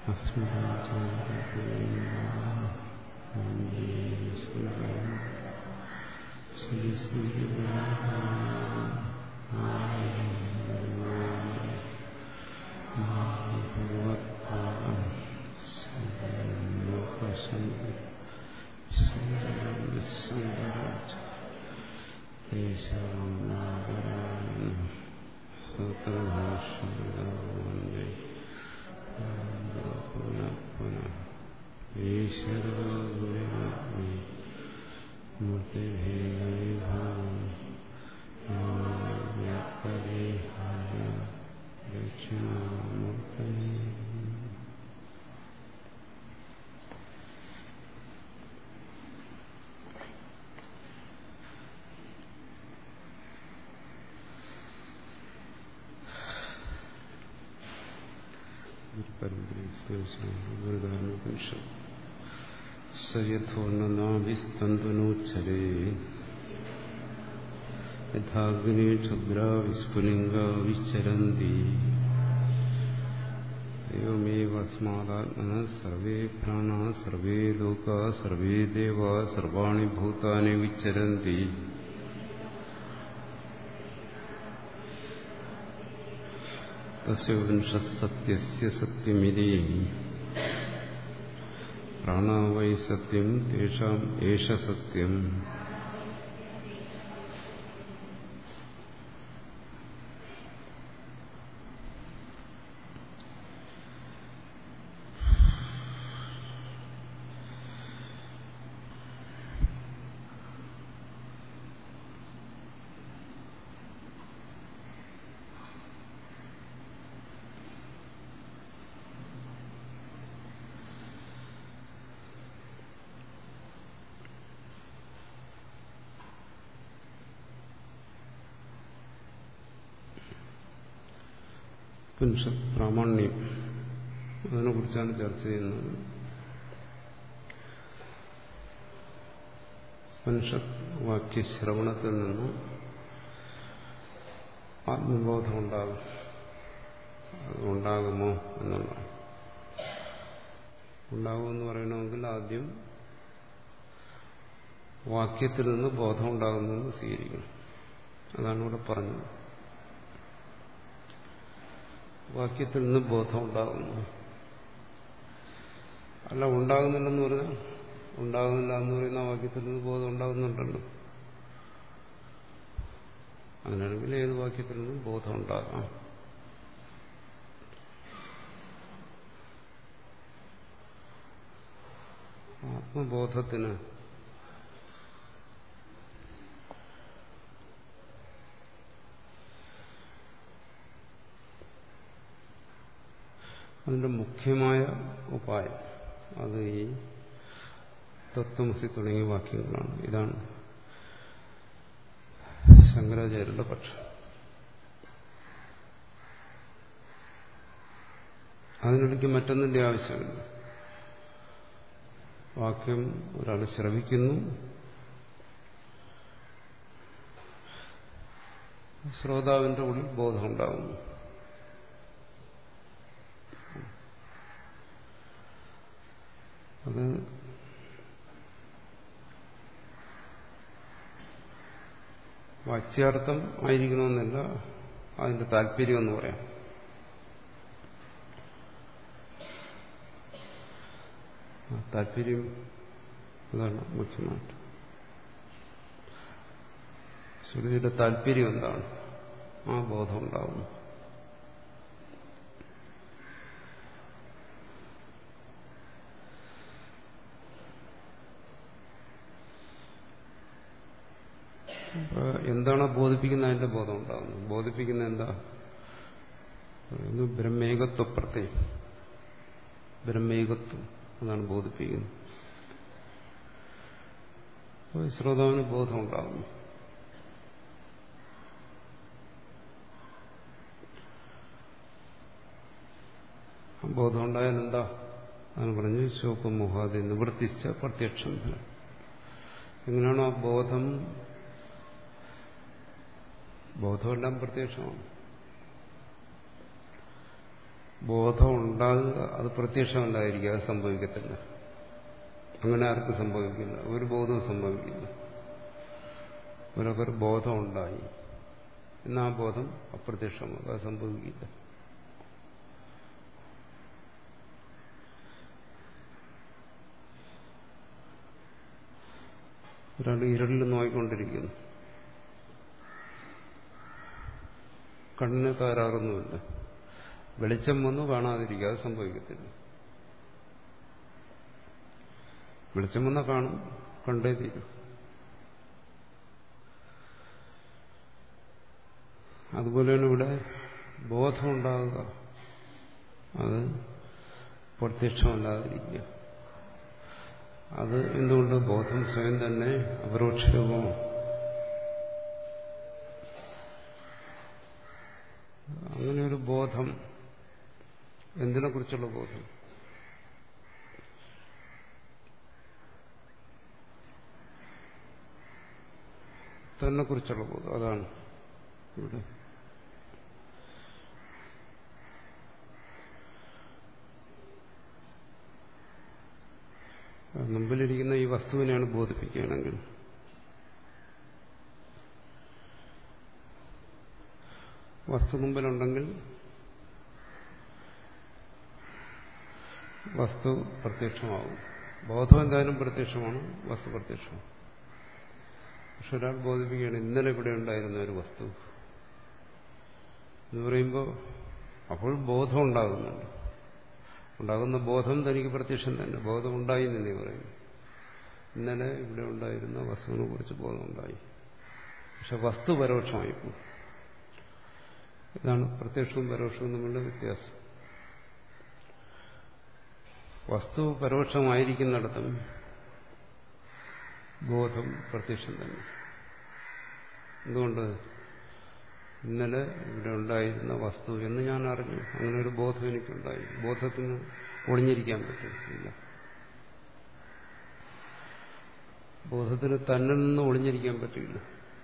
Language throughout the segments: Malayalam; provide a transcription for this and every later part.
സൂത്രഭാഷ പുനഃ പുനഃ ഈശ്വര മൂർത്തിഭേദവിഭാവം വ്യാപ്തദേഹായ ദക്ഷിണാമൂർത്തനെ സയഥോർണനാഭിസ്തന്തുനോച്ഛരേ യഥാഗ്നി ക്ഷുദ്രാ വിസ്ഫുലിംഗ വിച്ചരന്തി एवमेवस्मादात्मनः सर्वे प्राणाः सर्वे लोकाः सर्वे देवाः सर्वाणि भूतानि विचरन्ति तस्य विंशत्सत्यस्य सत्यमिति प्राणा वै सत्यं तेषाम् एष सत्यम् ഉപനിഷത്ത് പ്രാമാണ്യം അതിനെക്കുറിച്ചാണ് ചർച്ച ചെയ്യുന്നത് ഉപനിഷത്ത് വാക്യശ്രവണത്തിൽ നിന്ന് ആത്മബോധം ഉണ്ടാകും അത് ഉണ്ടാകുമോ എന്നുള്ളതാണ് ഉണ്ടാകുമെന്ന് പറയണമെങ്കിൽ ആദ്യം വാക്യത്തിൽ നിന്ന് ബോധം ഉണ്ടാകുന്നതെന്ന് സ്വീകരിക്കണം അതാണ് ഇവിടെ പറഞ്ഞത് വാക്യത്തിൽ നിന്ന് ബോധം ഉണ്ടാകുന്നു അല്ല ഉണ്ടാകുന്നില്ലെന്ന് പറഞ്ഞാൽ ഉണ്ടാകുന്നില്ല എന്ന് പറയുന്ന വാക്യത്തിൽ നിന്ന് ബോധം ഉണ്ടാകുന്നുണ്ടല്ലോ അങ്ങനെയാണെങ്കിൽ ഏത് വാക്യത്തിൽ നിന്നും ബോധം ഉണ്ടാകാം ആത്മബോധത്തിന് അതിന്റെ മുഖ്യമായ ഉപായം അത് ഈ തത്വമസി തുടങ്ങിയ വാക്യങ്ങളാണ് ഇതാണ് ശങ്കരാചാര്യരുടെ പക്ഷം അതിനിടയ്ക്ക് മറ്റൊന്നിന്റെ ആവശ്യമില്ല വാക്യം ഒരാൾ ശ്രവിക്കുന്നു ശ്രോതാവിന്റെ ഉള്ളിൽ ബോധമുണ്ടാകുന്നു അത് വാച്യാർത്ഥം ആയിരിക്കണമെന്നില്ല അതിന്റെ താല്പര്യം എന്ന് പറയാം താല്പര്യം അതാണ് മുഖ്യമായിട്ട് ശ്രുതിയുടെ താല്പര്യം എന്താണ് ആ ബോധം ഉണ്ടാവുന്നു എന്താണ് ബോധിപ്പിക്കുന്ന അതിന്റെ ബോധം ഉണ്ടാകുന്നത് ബോധിപ്പിക്കുന്ന എന്താ ബ്രഹ്മേകത്വ പ്രത്യം ബ്രഹ്മേകത്വം അതാണ് ബോധിപ്പിക്കുന്നത് ശ്രോതാവിന് ബോധം ഉണ്ടാകുന്നു ബോധം ഉണ്ടായാൽ എന്താ അതാണ് പറഞ്ഞു ശോകം മോഹാദി നിവൃത്തിച്ച പ്രത്യക്ഷം എങ്ങനെയാണോ ആ ബോധം ബോധമെല്ലാം പ്രത്യക്ഷമാണ് ബോധം ഉണ്ടാകുക അത് പ്രത്യക്ഷമല്ലായിരിക്കും അത് സംഭവിക്കത്തില്ല അങ്ങനെ ആർക്കും സംഭവിക്കില്ല ഒരു ബോധവും സംഭവിക്കില്ല ഒരൊക്കെ ബോധം ഉണ്ടായി എന്നാൽ ആ ബോധം അപ്രത്യക്ഷമാകും അത് സംഭവിക്കില്ല ഒരാൾ ഇരുളിൽ നോയിക്കൊണ്ടിരിക്കുന്നു കണ്ണിന് തകരാറൊന്നുമില്ല വെളിച്ചം വന്നു കാണാതിരിക്കുക അത് സംഭവിക്കത്തില്ല വെളിച്ചം വന്നാൽ കാണും കണ്ടേ തീരും അതുപോലെയാണ് ഇവിടെ ബോധമുണ്ടാകുക അത് പ്രത്യക്ഷമല്ലാതിരിക്കുക അത് എന്തുകൊണ്ട് ബോധം സ്വയം തന്നെ അപരോക്ഷ രൂപമാണ് അങ്ങനെ ഒരു ബോധം എന്തിനെ കുറിച്ചുള്ള ബോധം തന്നെ കുറിച്ചുള്ള ബോധം അതാണ് ഇവിടെ മുമ്പിലിരിക്കുന്ന ഈ വസ്തുവിനെയാണ് ബോധിപ്പിക്കുകയാണെങ്കിൽ വസ്തു മുമ്പിലുണ്ടെങ്കിൽ വസ്തു പ്രത്യക്ഷമാകും ബോധം എന്തായാലും പ്രത്യക്ഷമാണ് വസ്തു പ്രത്യക്ഷമാണ് പക്ഷെ ഒരാൾ ബോധിപ്പിക്കുകയാണ് ഇന്നലെ ഇവിടെ ഉണ്ടായിരുന്ന ഒരു വസ്തു എന്ന് പറയുമ്പോൾ അപ്പോൾ ബോധം ഉണ്ടാകുന്നുണ്ട് ഉണ്ടാകുന്ന ബോധം തനിക്ക് പ്രത്യക്ഷം തന്നെ ബോധം ഉണ്ടായി എന്നേ പറയുന്നു ഇന്നലെ ഇവിടെ ഉണ്ടായിരുന്ന വസ്തുവിനെ കുറിച്ച് ബോധമുണ്ടായി പക്ഷെ വസ്തു പരോക്ഷമായി പോകും ഇതാണ് പ്രത്യക്ഷവും പരോക്ഷവും തമ്മിലുള്ള വ്യത്യാസം വസ്തു പരോക്ഷമായിരിക്കുന്നിടത്തും ബോധം പ്രത്യക്ഷം തന്നെ എന്തുകൊണ്ട് ഇന്നലെ ഇവിടെ ഉണ്ടായിരുന്ന വസ്തു എന്ന് ഞാൻ അറിഞ്ഞു അങ്ങനെ ഒരു ബോധം എനിക്കുണ്ടായി ബോധത്തിന് ഒളിഞ്ഞിരിക്കാൻ പറ്റില്ല ബോധത്തിന് തന്നിൽ നിന്ന് ഒളിഞ്ഞിരിക്കാൻ പറ്റില്ല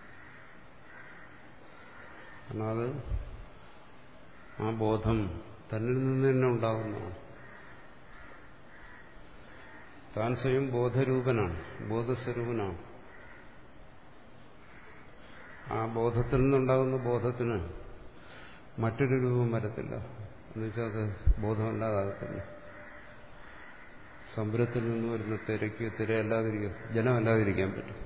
കാരണം അത് ആ ബോധം തന്നിൽ നിന്ന് തന്നെ ഉണ്ടാകുന്നതാണ് താൻ സ്വയം ബോധരൂപനാണ് ബോധസ്വരൂപനാണ് ആ ബോധത്തിൽ നിന്നുണ്ടാകുന്ന ബോധത്തിന് മറ്റൊരു രൂപം വരത്തില്ല എന്നുവെച്ചാൽ അത് ബോധമല്ലാതാകത്തില്ല സമ്പരത്തിൽ നിന്ന് വരുന്ന തിരക്ക് തിരയല്ലാതിരിക്കുക ജലമല്ലാതിരിക്കാൻ പറ്റും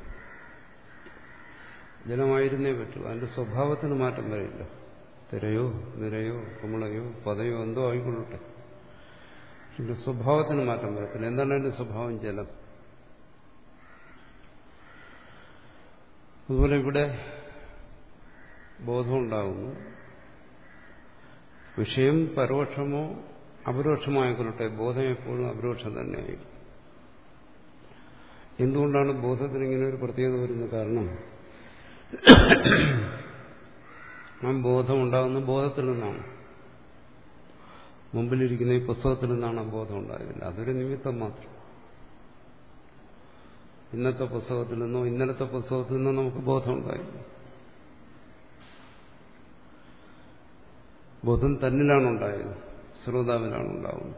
ജലമായിരുന്നേ പറ്റൂ അതിന്റെ സ്വഭാവത്തിന് മാറ്റം വരില്ല തിരയോ നിരയോ കുമളയോ പതയോ എന്തോ ആയിക്കൊള്ളട്ടെ പക്ഷെ സ്വഭാവത്തിന് മാറ്റം വരത്തില്ല എന്താണ് അതിന്റെ സ്വഭാവം ജലം അതുപോലെ ഇവിടെ ബോധമുണ്ടാകുന്നു വിഷയം പരോക്ഷമോ അപരോക്ഷമായിക്കൊള്ളട്ടെ ബോധം എപ്പോഴും അപരോക്ഷം തന്നെയായിരിക്കും എന്തുകൊണ്ടാണ് ബോധത്തിന് ഇങ്ങനെ ഒരു പ്രത്യേകത വരുന്നത് കാരണം ആ ബോധം ഉണ്ടാകുന്ന ബോധത്തിൽ നിന്നാണ് മുമ്പിലിരിക്കുന്ന ഈ പുസ്തകത്തിൽ നിന്നാണ് ആ ബോധം ഉണ്ടായതില്ല അതൊരു നിമിത്തം മാത്രം ഇന്നത്തെ പുസ്തകത്തിൽ നിന്നോ ഇന്നലത്തെ പുസ്തകത്തിൽ നിന്നോ നമുക്ക് ബോധം ഉണ്ടായി ബോധം തന്നിലാണ് ഉണ്ടായത് ശ്രോതാവിലാണ് ഉണ്ടാവുന്നത്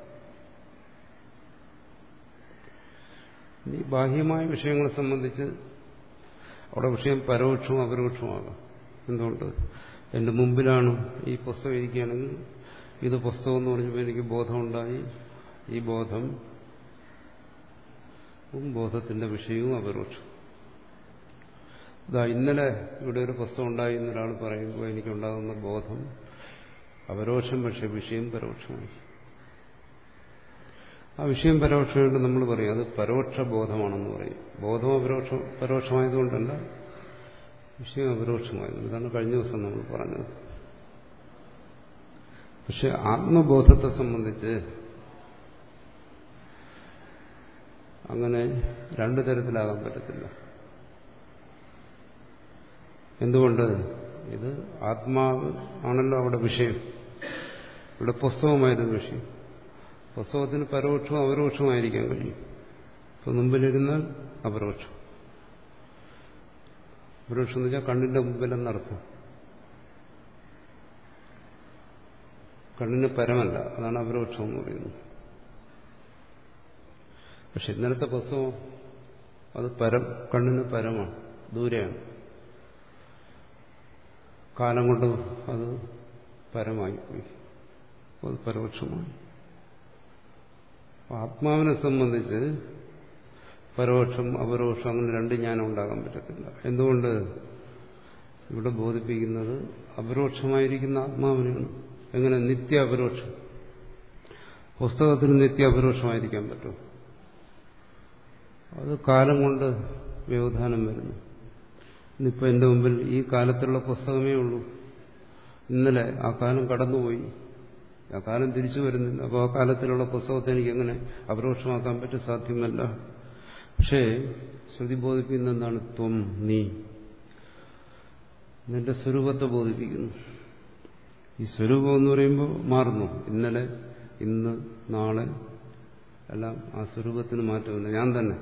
ഇനി ബാഹ്യമായ വിഷയങ്ങളെ സംബന്ധിച്ച് അവിടെ വിഷയം പരോക്ഷവും അപരോക്ഷവുമാകാം എന്തുകൊണ്ട് എന്റെ മുമ്പിലാണ് ഈ പുസ്തകം ഇരിക്കുകയാണെങ്കിൽ ഇത് പുസ്തകം എന്ന് പറഞ്ഞപ്പോൾ എനിക്ക് ബോധമുണ്ടായി ഈ ബോധം ബോധത്തിന്റെ വിഷയവും അപരോക്ഷം ഇതാ ഇന്നലെ ഇവിടെ ഒരു പുസ്തകം ഉണ്ടായി എന്നൊരാൾ പറയുമ്പോൾ എനിക്കുണ്ടാകുന്ന ബോധം അപരോക്ഷം പക്ഷെ വിഷയം പരോക്ഷമായി ആ വിഷയം പരോക്ഷമായിട്ട് നമ്മൾ പറയും അത് പരോക്ഷ ബോധമാണെന്ന് പറയും ബോധം അപരോക്ഷ പരോക്ഷമായതുകൊണ്ടല്ല വിഷയം അപരോക്ഷമായതുകൊണ്ട് ഇതാണ് കഴിഞ്ഞ ദിവസം നമ്മൾ പറഞ്ഞത് പക്ഷെ ആത്മബോധത്തെ സംബന്ധിച്ച് അങ്ങനെ രണ്ടു തരത്തിലാകാൻ പറ്റത്തില്ല എന്തുകൊണ്ട് ഇത് ആത്മാവ് ആണല്ലോ അവിടെ വിഷയം ഇവിടെ പുസ്തകമായിരുന്നു വിഷയം പുസ്തകത്തിന് പരോക്ഷവും അപരോക്ഷമായിരിക്കാൻ കഴിയും ഇപ്പൊ മുമ്പിലിരുന്നാൽ അപരോക്ഷം അപരോക്ഷം എന്ന് വെച്ചാൽ കണ്ണിന്റെ മുമ്പിലെന്നർത്ഥം കണ്ണിന് പരമല്ല അതാണ് അപരോക്ഷം എന്ന് പറയുന്നത് പക്ഷെ ഇന്നലത്തെ പുസ്തകം അത് പരം കണ്ണിന് പരമാണ് ദൂരെയാണ് കാലം കൊണ്ട് അത് പരമായി പോയി അത് പരോക്ഷമായി ആത്മാവിനെ സംബന്ധിച്ച് പരോക്ഷം അപരോക്ഷം അങ്ങനെ രണ്ട് ജ്ഞാനം ഉണ്ടാകാൻ പറ്റത്തില്ല എന്തുകൊണ്ട് ഇവിടെ ബോധിപ്പിക്കുന്നത് അപരോക്ഷമായിരിക്കുന്ന ആത്മാവിനാണ് എങ്ങനെ നിത്യ അപരോക്ഷം പുസ്തകത്തിന് നിത്യ അപരോക്ഷമായിരിക്കാൻ പറ്റും അത് കാലം കൊണ്ട് വ്യവധാനം വരുന്നു ഇന്നിപ്പോൾ എൻ്റെ മുമ്പിൽ ഈ കാലത്തുള്ള പുസ്തകമേ ഉള്ളൂ ഇന്നലെ ആ കാലം കടന്നുപോയി ആ കാലം തിരിച്ചു വരുന്നില്ല അപ്പോൾ ആ കാലത്തിലുള്ള പുസ്തകത്തെ എനിക്ക് എങ്ങനെ അപരോക്ഷമാക്കാൻ പറ്റും സാധ്യമല്ല പക്ഷേ ശ്രുതി ബോധിപ്പിക്കുന്ന എന്താണ് ത്വം നീ നിന്റെ സ്വരൂപത്തെ ബോധിപ്പിക്കുന്നു ഈ സ്വരൂപം എന്ന് പറയുമ്പോൾ മാറുന്നു ഇന്നലെ ഇന്ന് നാളെ എല്ലാം ആ സ്വരൂപത്തിന് മാറ്റമില്ല ഞാൻ തന്നെ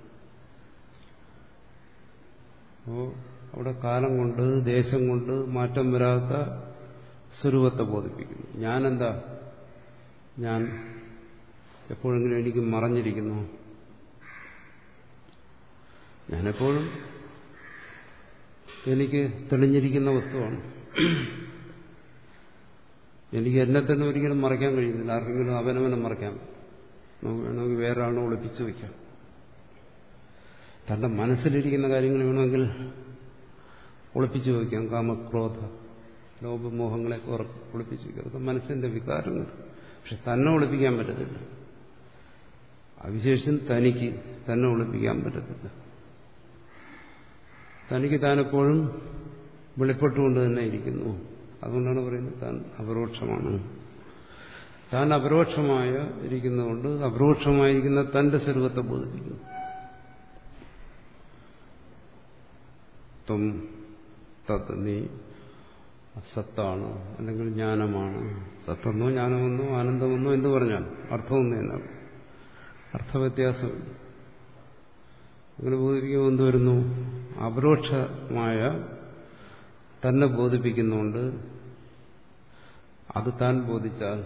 അപ്പോൾ അവിടെ കാലം കൊണ്ട് ദേശം കൊണ്ട് മാറ്റം വരാത്ത സ്വരൂപത്തെ ബോധിപ്പിക്കുന്നു ഞാനെന്താ ഞാൻ എപ്പോഴെങ്കിലും എനിക്ക് മറഞ്ഞിരിക്കുന്നു ഞാനെപ്പോഴും എനിക്ക് തെളിഞ്ഞിരിക്കുന്ന വസ്തുവാണ് എനിക്ക് എന്നെ തന്നെ ഒരിക്കലും മറയ്ക്കാൻ കഴിയുന്നില്ല ആർക്കെങ്കിലും അവനവനെ മറയ്ക്കാൻ നമുക്ക് വേണമെങ്കിൽ വേറെ ആളിനെ ഒളിപ്പിച്ചു വയ്ക്കാം തന്റെ മനസ്സിലിരിക്കുന്ന കാര്യങ്ങൾ വേണമെങ്കിൽ ഒളിപ്പിച്ചു വയ്ക്കാം കാമക്രോധ ലോപമോഹങ്ങളെ ഒളിപ്പിച്ചു വയ്ക്കാം അതൊക്കെ മനസ്സിന്റെ വികാരങ്ങൾ പക്ഷെ തന്നെ ഒളിപ്പിക്കാൻ പറ്റത്തില്ല അവിശേഷം തനിക്ക് തന്നെ ഒളിപ്പിക്കാൻ പറ്റത്തില്ല തനിക്ക് താനെപ്പോഴും വെളിപ്പെട്ടുകൊണ്ട് തന്നെ ഇരിക്കുന്നു അതുകൊണ്ടാണ് പറയുന്നത് താൻ അപരോക്ഷമാണ് താൻ അപരോക്ഷമായ ഇരിക്കുന്നതുകൊണ്ട് അപരോക്ഷമായിരിക്കുന്ന തന്റെ സ്വരൂപത്തെ ബോധിപ്പിക്കുന്നു ത്വം തത് നീ സത്താണ് അല്ലെങ്കിൽ ജ്ഞാനമാണ് സത്തെന്നോ ജ്ഞാനമെന്നോ ആനന്ദമെന്നോ എന്ത് പറഞ്ഞാൽ അർത്ഥമൊന്നു എന്നാണ് അർത്ഥവ്യത്യാസം അങ്ങനെ ബോധിപ്പിക്കുമ്പോൾ എന്ത് വരുന്നു അപരോക്ഷമായ തന്നെ ബോധിപ്പിക്കുന്നുണ്ട് അത് താൻ ബോധിച്ചാൽ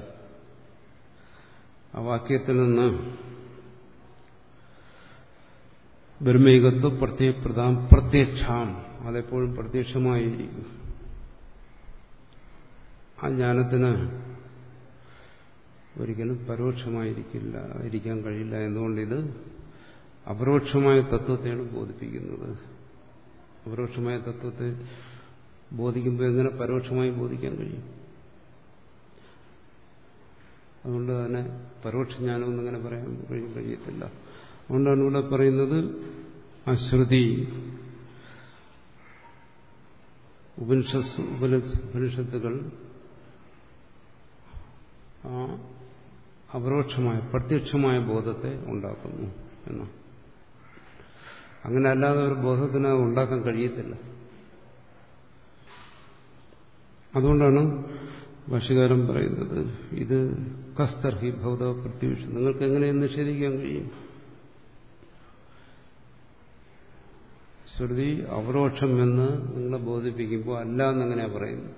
ആ വാക്യത്തിൽ നിന്ന് ബ്രഹ്മൈകത്വ പ്രത്യപ്രദാം പ്രത്യക്ഷാം അതെപ്പോഴും പ്രത്യക്ഷമായിരിക്കും ആ ജ്ഞാനത്തിന് ഒരിക്കലും പരോക്ഷമായിരിക്കില്ല ഇരിക്കാൻ കഴിയില്ല എന്തുകൊണ്ട് ഇത് അപരോക്ഷമായ തത്വത്തെയാണ് ബോധിപ്പിക്കുന്നത് അപരോക്ഷമായ തത്വത്തെ ബോധിക്കുമ്പോൾ എങ്ങനെ പരോക്ഷമായി ബോധിക്കാൻ കഴിയും അതുകൊണ്ട് തന്നെ പരോക്ഷ ജ്ഞാനം എന്നങ്ങനെ പറയാൻ കഴിയും കഴിയത്തില്ല അതുകൊണ്ടാണ് ഇവിടെ പറയുന്നത് അശ്രുതി ഉപനിഷസ് ഉപനിഷത്തുകൾ ആ അപരോക്ഷമായ പ്രത്യക്ഷമായ ബോധത്തെ ഉണ്ടാക്കുന്നു എന്നാണ് അങ്ങനെ അല്ലാതെ ഒരു ബോധത്തിന് ഉണ്ടാക്കാൻ കഴിയത്തില്ല അതുകൊണ്ടാണ് ഭാഷകാരൻ പറയുന്നത് ഇത് കസ്തർഹി ഭൗത പ്രത്യുഷം നിങ്ങൾക്ക് എങ്ങനെ നിഷേധിക്കാൻ കഴിയും ശ്രുതി അപരോക്ഷം എന്ന് നിങ്ങളെ ബോധിപ്പിക്കുമ്പോൾ അല്ല എന്നെങ്ങനെയാ പറയുന്നത്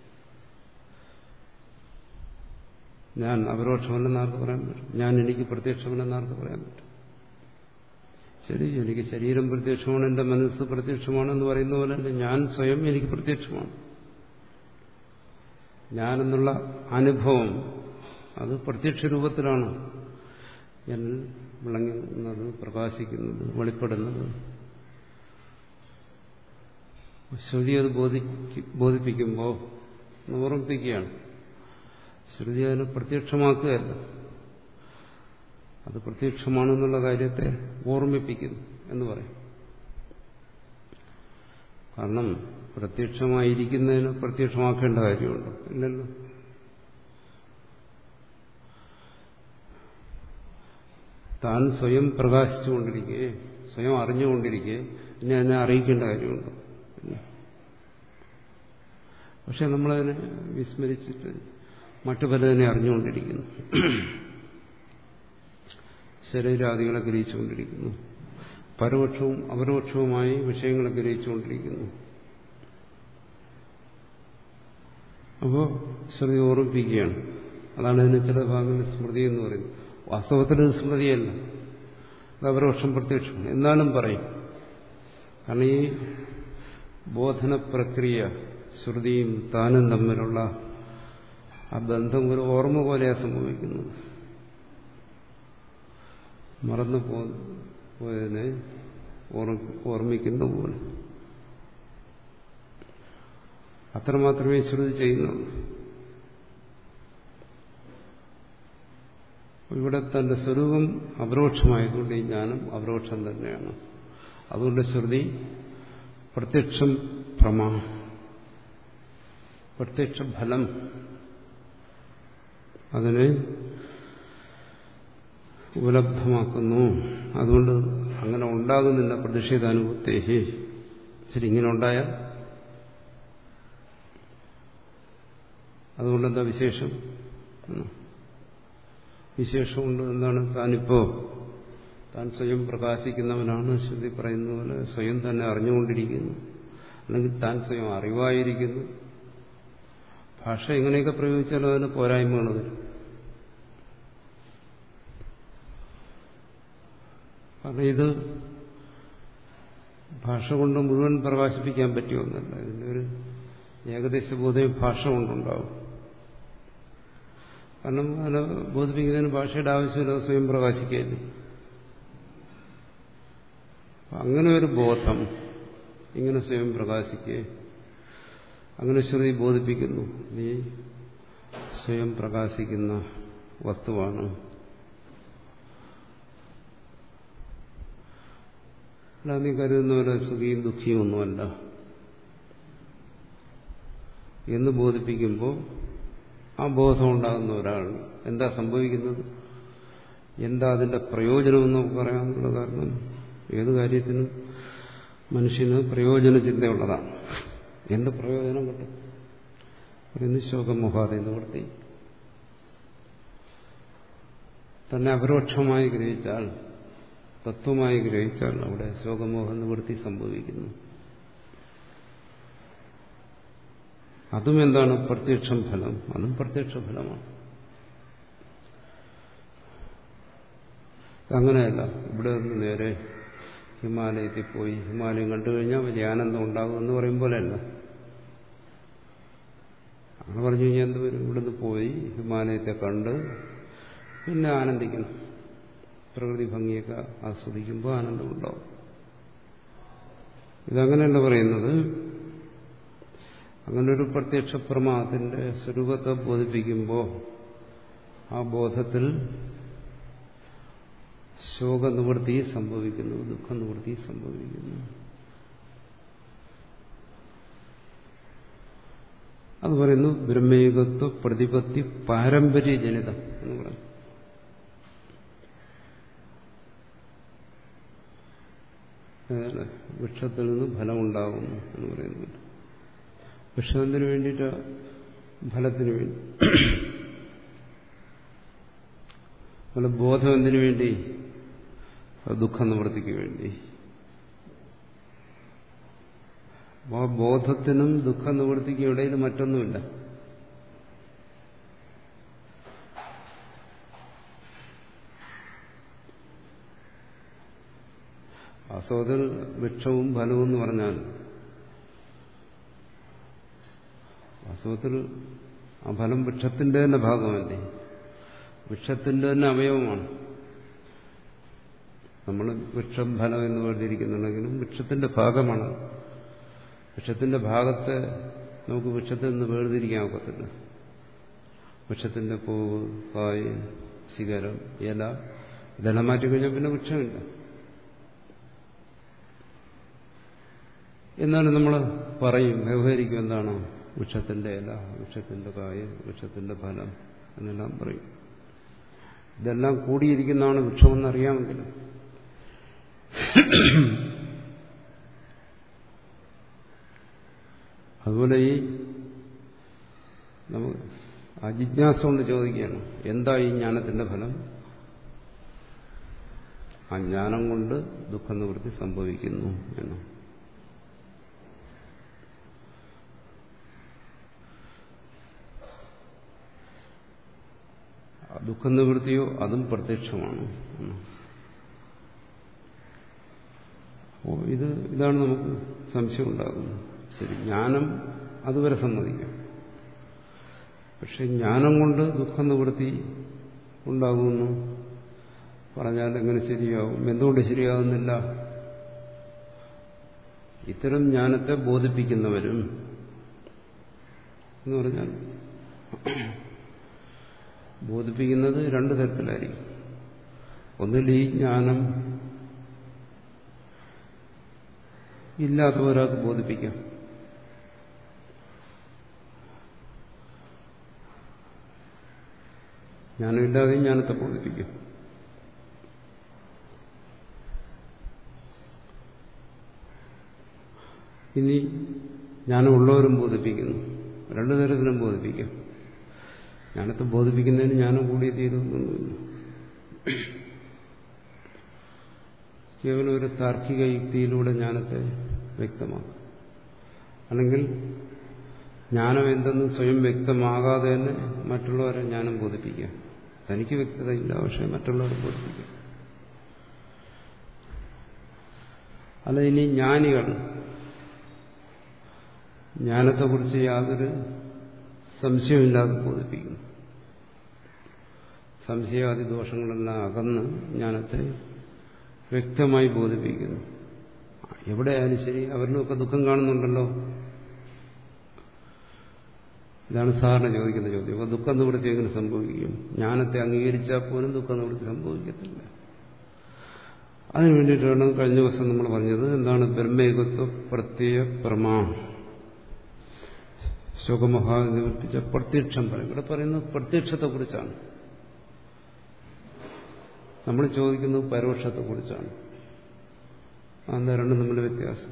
ഞാൻ അപരോക്ഷമല്ലെന്ന് ആർക്ക് പറയാൻ പറ്റും ഞാൻ എനിക്ക് പ്രത്യക്ഷമല്ലെന്ന് ആർക്ക് പറയാൻ പറ്റും ശരി എനിക്ക് ശരീരം പ്രത്യക്ഷമാണ് എന്റെ മനസ്സ് പ്രത്യക്ഷമാണെന്ന് പറയുന്ന പോലെ തന്നെ ഞാൻ സ്വയം എനിക്ക് പ്രത്യക്ഷമാണ് ഞാനെന്നുള്ള അനുഭവം അത് പ്രത്യക്ഷ രൂപത്തിലാണ് ഞാൻ വിളങ്ങുന്നത് പ്രകാശിക്കുന്നത് വെളിപ്പെടുന്നത് ശ്രുതി അത് ബോധിപ്പിക്കുമ്പോൾ ഓർമ്മിപ്പിക്കുകയാണ് ശ്രുതി അതിനെ പ്രത്യക്ഷമാക്കുകയല്ല അത് പ്രത്യക്ഷമാണെന്നുള്ള കാര്യത്തെ ഓർമ്മിപ്പിക്കുന്നു എന്ന് പറയും കാരണം പ്രത്യക്ഷമായിരിക്കുന്നതിന് പ്രത്യക്ഷമാക്കേണ്ട കാര്യമുണ്ടോ ഇല്ലല്ലോ താൻ സ്വയം പ്രകാശിച്ചുകൊണ്ടിരിക്കെ സ്വയം അറിഞ്ഞുകൊണ്ടിരിക്കെ ഇനി അതിനെ അറിയിക്കേണ്ട കാര്യമുണ്ടോ ഇല്ല പക്ഷെ നമ്മളതിനെ വിസ്മരിച്ചിട്ട് മറ്റു പലതിനെ അറിഞ്ഞുകൊണ്ടിരിക്കുന്നു ശരീരാദികളെ ഗ്രഹിച്ചുകൊണ്ടിരിക്കുന്നു പരോക്ഷവും അപരോക്ഷവുമായി വിഷയങ്ങളെ ഗ്രഹിച്ചുകൊണ്ടിരിക്കുന്നു അപ്പോൾ ശ്രുതി ഓർമ്മിപ്പിക്കുകയാണ് അതാണ് ഇതിന് ചില ഭാഗങ്ങളിൽ സ്മൃതി എന്ന് പറയുന്നത് വാസ്തവത്തിൽ ഇത് സ്മൃതിയല്ല അത് അപരോക്ഷം പ്രത്യക്ഷം എന്നാലും പറയും കാരണം ഈ ബോധന പ്രക്രിയ ശ്രുതിയും താനും തമ്മിലുള്ള ആ ബന്ധം ഒരു ഓർമ്മ പോലെയാണ് സംഭവിക്കുന്നത് മറന്നു പോയതിനെ ഓർമ്മിക്കുന്ന പോലെ അത്രമാത്രമേ ശ്രുതി ചെയ്യുന്നുള്ളൂ ഇവിടെ തന്റെ സ്വരൂപം അപരോക്ഷമായതുകൊണ്ട് ഈ ജ്ഞാനം അപരോക്ഷം തന്നെയാണ് അതുകൊണ്ട് ശ്രുതി പ്രത്യക്ഷം പ്രമാ പ്രത്യക്ഷ ഫലം അതിനെ ഉപലബ്ധമാക്കുന്നു അതുകൊണ്ട് അങ്ങനെ ഉണ്ടാകുന്നില്ല പ്രതിഷേധാനുഭൂത്തേഹി ശരി ഇങ്ങനെ ഉണ്ടായാൽ അതുകൊണ്ടെന്താ വിശേഷം വിശേഷമുണ്ട് എന്താണ് താനിപ്പോ താൻ സ്വയം പ്രകാശിക്കുന്നവനാണ് ശ്രുതി പറയുന്ന പോലെ സ്വയം തന്നെ അറിഞ്ഞുകൊണ്ടിരിക്കുന്നു അല്ലെങ്കിൽ താൻ സ്വയം അറിവായിരിക്കുന്നു ഭാഷ എങ്ങനെയൊക്കെ പ്രയോഗിച്ചാലും അതിന് പോരായ്മകൾ വരും കാരണം ഇത് ഭാഷ കൊണ്ട് മുഴുവൻ പ്രകാശിപ്പിക്കാൻ പറ്റിയൊന്നല്ല ഇതിൻ്റെ ഒരു ഏകദേശ ബോധം ഭാഷ കൊണ്ടുണ്ടാവും കാരണം അതിനെ ബോധിപ്പിക്കുന്നതിന് ഭാഷയുടെ ആവശ്യമില്ല സ്വയം പ്രകാശിക്കുകയല്ലേ അങ്ങനെ ഒരു ബോധം ഇങ്ങനെ സ്വയം പ്രകാശിക്കുക അങ്ങനെ ശ്രുതി ബോധിപ്പിക്കുന്നു നീ സ്വയം പ്രകാശിക്കുന്ന വസ്തുവാണ് അല്ല നീ കരുതുന്ന പോലെ സുഖിയും ദുഃഖിയും ഒന്നുമല്ല എന്ന് ബോധിപ്പിക്കുമ്പോൾ ആ ബോധം ഉണ്ടാകുന്ന ഒരാൾ എന്താ സംഭവിക്കുന്നത് എന്താ അതിന്റെ പ്രയോജനമെന്ന് നമുക്ക് പറയാമെന്നുള്ള കാരണം ഏത് കാര്യത്തിനും മനുഷ്യന് പ്രയോജന ചിന്തയുള്ളതാണ് എന്ത് പ്രയോജനം കിട്ടും പറയുന്നത് ശോകമോഹാതെ നിവർത്തി തന്നെ അപരോക്ഷമായി ഗ്രഹിച്ചാൽ തത്വമായി ഗ്രഹിച്ചാൽ അവിടെ ശോകമോഹ നിവൃത്തി സംഭവിക്കുന്നു അതും എന്താണ് പ്രത്യക്ഷം ഫലം അതും പ്രത്യക്ഷ ഫലമാണ് അങ്ങനെയല്ല ഇവിടെ നിന്ന് നേരെ ഹിമാലയത്തിൽ പോയി ഹിമാലയം കണ്ടു കഴിഞ്ഞാൽ വലിയ ആനന്ദം ഉണ്ടാകും എന്ന് പറയും പോലെയല്ല അങ്ങനെ പറഞ്ഞു കഴിഞ്ഞാൽ എന്ത് വരും ഇവിടുന്ന് പോയി ഹിമാലയത്തെ കണ്ട് പിന്നെ ആനന്ദിക്കണം പ്രകൃതി ഭംഗിയൊക്കെ ആസ്വദിക്കുമ്പോൾ ആനന്ദമുണ്ടാവും ഇതങ്ങനെയല്ല പറയുന്നത് അങ്ങനെ ഒരു പ്രത്യക്ഷ പ്രമാണത്തിന്റെ സ്വരൂപത്തെ ബോധിപ്പിക്കുമ്പോൾ ആ ബോധത്തിൽ ശോകനിവൃത്തി സംഭവിക്കുന്നു ദുഃഖനിവൃത്തി സംഭവിക്കുന്നു അത് പറയുന്നു ബ്രഹ്മേകത്വ പ്രതിപത്തി പാരമ്പര്യജനിതം എന്ന് പറഞ്ഞു വൃക്ഷത്തിൽ നിന്ന് ഫലമുണ്ടാകുന്നു എന്ന് പറയുന്നുണ്ട് വൃക്ഷത്തിന് വേണ്ടിയിട്ട് ഫലത്തിന് വേണ്ടി അതുപോലെ ബോധം എന്തിനു വേണ്ടി ദുഃഖ നിവൃത്തിക്ക് വേണ്ടി ആ ബോധത്തിനും ദുഃഖ നിവൃത്തിക്കും ഇടയിൽ മറ്റൊന്നുമില്ല വാസ്തവത്തിൽ വൃക്ഷവും ഫലവും എന്ന് പറഞ്ഞാൽ വാസ്തവത്തിൽ ആ ഫലം വൃക്ഷത്തിന്റെ തന്നെ ഭാഗമല്ലേ വൃക്ഷത്തിന്റെ തന്നെ അവയവമാണ് നമ്മൾ വൃക്ഷം ഫലം എന്ന് പറഞ്ഞിരിക്കുന്നുണ്ടെങ്കിലും വൃക്ഷത്തിന്റെ ഭാഗമാണ് വൃക്ഷത്തിന്റെ ഭാഗത്തെ നമുക്ക് വൃക്ഷത്തിൽ നിന്ന് വേർതിരിക്കാൻ ഒക്കത്തില്ല വൃക്ഷത്തിന്റെ പൂവ് കായ് ശിഖരം ഇല ഇതെല്ലാം മാറ്റിക്കഴിഞ്ഞാൽ പിന്നെ വൃക്ഷമില്ല എന്നാലും നമ്മൾ പറയും വ്യവഹരിക്കും എന്താണ് വൃക്ഷത്തിന്റെ ഇല വൃക്ഷത്തിന്റെ കായ് വൃക്ഷത്തിന്റെ ഫലം എന്നെല്ലാം പറയും ഇതെല്ലാം കൂടിയിരിക്കുന്നതാണ് വൃക്ഷമെന്നറിയാമെങ്കിൽ അതുപോലെ ഈ നമുക്ക് ആ ജിജ്ഞാസ കൊണ്ട് ചോദിക്കുകയാണ് എന്താ ഈ ജ്ഞാനത്തിന്റെ ഫലം ആ ജ്ഞാനം കൊണ്ട് ദുഃഖനിവൃത്തി സംഭവിക്കുന്നു എന്ന് ദുഃഖനിവൃത്തിയോ അതും പ്രത്യക്ഷമാണ് അപ്പോൾ ഇത് ഇതാണ് നമുക്ക് സംശയം ഉണ്ടാകുന്നത് ശരി ജ്ഞാനം അതുവരെ സമ്മതിക്കാം പക്ഷെ ജ്ഞാനം കൊണ്ട് ദുഃഖനിവൃത്തി ഉണ്ടാകുന്നു പറഞ്ഞാൽ എങ്ങനെ ശരിയാവും എന്തുകൊണ്ട് ശരിയാകുന്നില്ല ഇത്തരം ജ്ഞാനത്തെ ബോധിപ്പിക്കുന്നവരും എന്ന് പറഞ്ഞാൽ ബോധിപ്പിക്കുന്നത് രണ്ടു തരത്തിലായിരിക്കും ഒന്നിൽ ഈ ജ്ഞാനം ഇല്ലാത്ത ഒരാൾക്ക് ബോധിപ്പിക്കാം ജ്ഞാനമില്ലാതെയും ജ്ഞാനത്തെ ബോധിപ്പിക്കും ഇനി ജ്ഞാനമുള്ളവരും ബോധിപ്പിക്കുന്നു രണ്ടു തരത്തിലും ബോധിപ്പിക്കാം ജ്ഞാനത്തെ ബോധിപ്പിക്കുന്നതിന് ജ്ഞാനം കൂടിയേ തീരുന്നൊന്നുമില്ല കേവലം ഒരു താർക്കിക യുക്തിയിലൂടെ ജ്ഞാനത്തെ വ്യക്തമാക്കും അല്ലെങ്കിൽ ജ്ഞാനം എന്തെന്ന് സ്വയം വ്യക്തമാകാതെ തന്നെ മറ്റുള്ളവരെ ജ്ഞാനം ബോധിപ്പിക്കാം തനിക്ക് വ്യക്തതയില്ല പക്ഷെ മറ്റുള്ളവരെ ബോധിപ്പിക്കാം അല്ല ഇനി ജ്ഞാനികൾ ജ്ഞാനത്തെക്കുറിച്ച് യാതൊരു സംശയമില്ലാതെ ബോധിപ്പിക്കുന്നു സംശയാദി ദോഷങ്ങളെല്ലാം അകന്ന് ജ്ഞാനത്തെ വ്യക്തമായി ബോധിപ്പിക്കുന്നു എവിടെയായാലും ശരി അവരിലൊക്കെ ദുഃഖം കാണുന്നുണ്ടല്ലോ ഇതാണ് സാറിന് ചോദിക്കുന്ന ചോദ്യം അപ്പോൾ ദുഃഖം നിവൃത്തി എങ്ങനെ സംഭവിക്കും ജ്ഞാനത്തെ അംഗീകരിച്ചാൽ പോലും ദുഃഖം നിവൃത്തി സംഭവിക്കത്തില്ല അതിനു വേണ്ടിയിട്ടാണ് കഴിഞ്ഞ ദിവസം നമ്മൾ പറഞ്ഞത് എന്താണ് ബ്രഹ്മേകത്വ പ്രത്യയ പ്രമാ ശോകമഹാനിവർത്തിച്ച പ്രത്യക്ഷം പറയും ഇവിടെ പറയുന്നത് പ്രത്യക്ഷത്തെക്കുറിച്ചാണ് നമ്മൾ ചോദിക്കുന്നത് പരോക്ഷത്തെക്കുറിച്ചാണ് എന്താ രണ്ടും തമ്മിൽ വ്യത്യാസം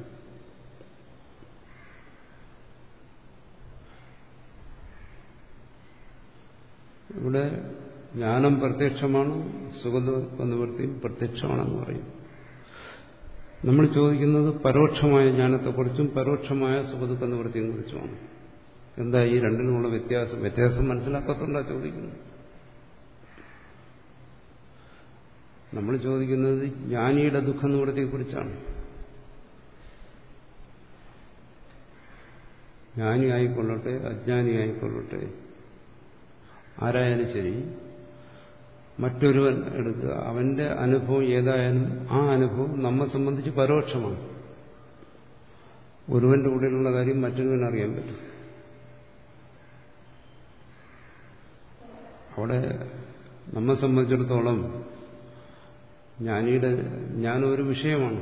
ഇവിടെ ജ്ഞാനം പ്രത്യക്ഷമാണ് സുഖനിവൃത്തിയും പ്രത്യക്ഷമാണെന്ന് പറയും നമ്മൾ ചോദിക്കുന്നത് പരോക്ഷമായ ജ്ഞാനത്തെക്കുറിച്ചും പരോക്ഷമായ സുഖദുഃഖ നിവൃത്തിയെ കുറിച്ചുമാണ് എന്താ ഈ രണ്ടിനുമുള്ള വ്യത്യാസം വ്യത്യാസം മനസ്സിലാക്കാത്തോണ്ടാ ചോദിക്കുന്നത് നമ്മൾ ചോദിക്കുന്നത് ജ്ഞാനിയുടെ ദുഃഖ നിവൃത്തിയെക്കുറിച്ചാണ് ജ്ഞാനി ആയിക്കൊള്ളട്ടെ അജ്ഞാനി ആയിക്കൊള്ളട്ടെ ആരായാലും ശരി മറ്റൊരുവൻ എടുക്കുക അവന്റെ അനുഭവം ഏതായാലും ആ അനുഭവം നമ്മെ സംബന്ധിച്ച് പരോക്ഷമാണ് ഒരുവന്റെ ഉള്ളിലുള്ള കാര്യം മറ്റൊരുവൻ അറിയാൻ പറ്റും അവിടെ നമ്മെ സംബന്ധിച്ചിടത്തോളം ജ്ഞാനിയുടെ ജ്ഞാനം ഒരു വിഷയമാണ്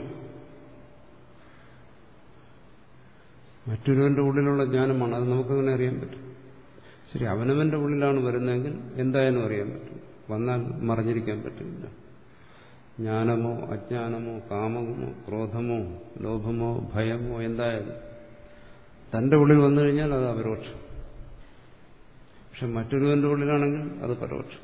മറ്റൊരുവന്റെ ഉള്ളിലുള്ള ജ്ഞാനമാണ് അത് നമുക്കങ്ങനെ അറിയാൻ പറ്റും ശരി അവനവന്റെ ഉള്ളിലാണ് വരുന്നതെങ്കിൽ എന്തായാലും അറിയാൻ പറ്റും വന്നാൽ മറിഞ്ഞിരിക്കാൻ പറ്റില്ല ജ്ഞാനമോ അജ്ഞാനമോ കാമമോ ക്രോധമോ ലോഭമോ ഭയമോ എന്തായാലും തന്റെ ഉള്ളിൽ വന്നു കഴിഞ്ഞാൽ അത് അപരോക്ഷം പക്ഷെ മറ്റൊരുവന്റെ ഉള്ളിലാണെങ്കിൽ അത് പരോക്ഷം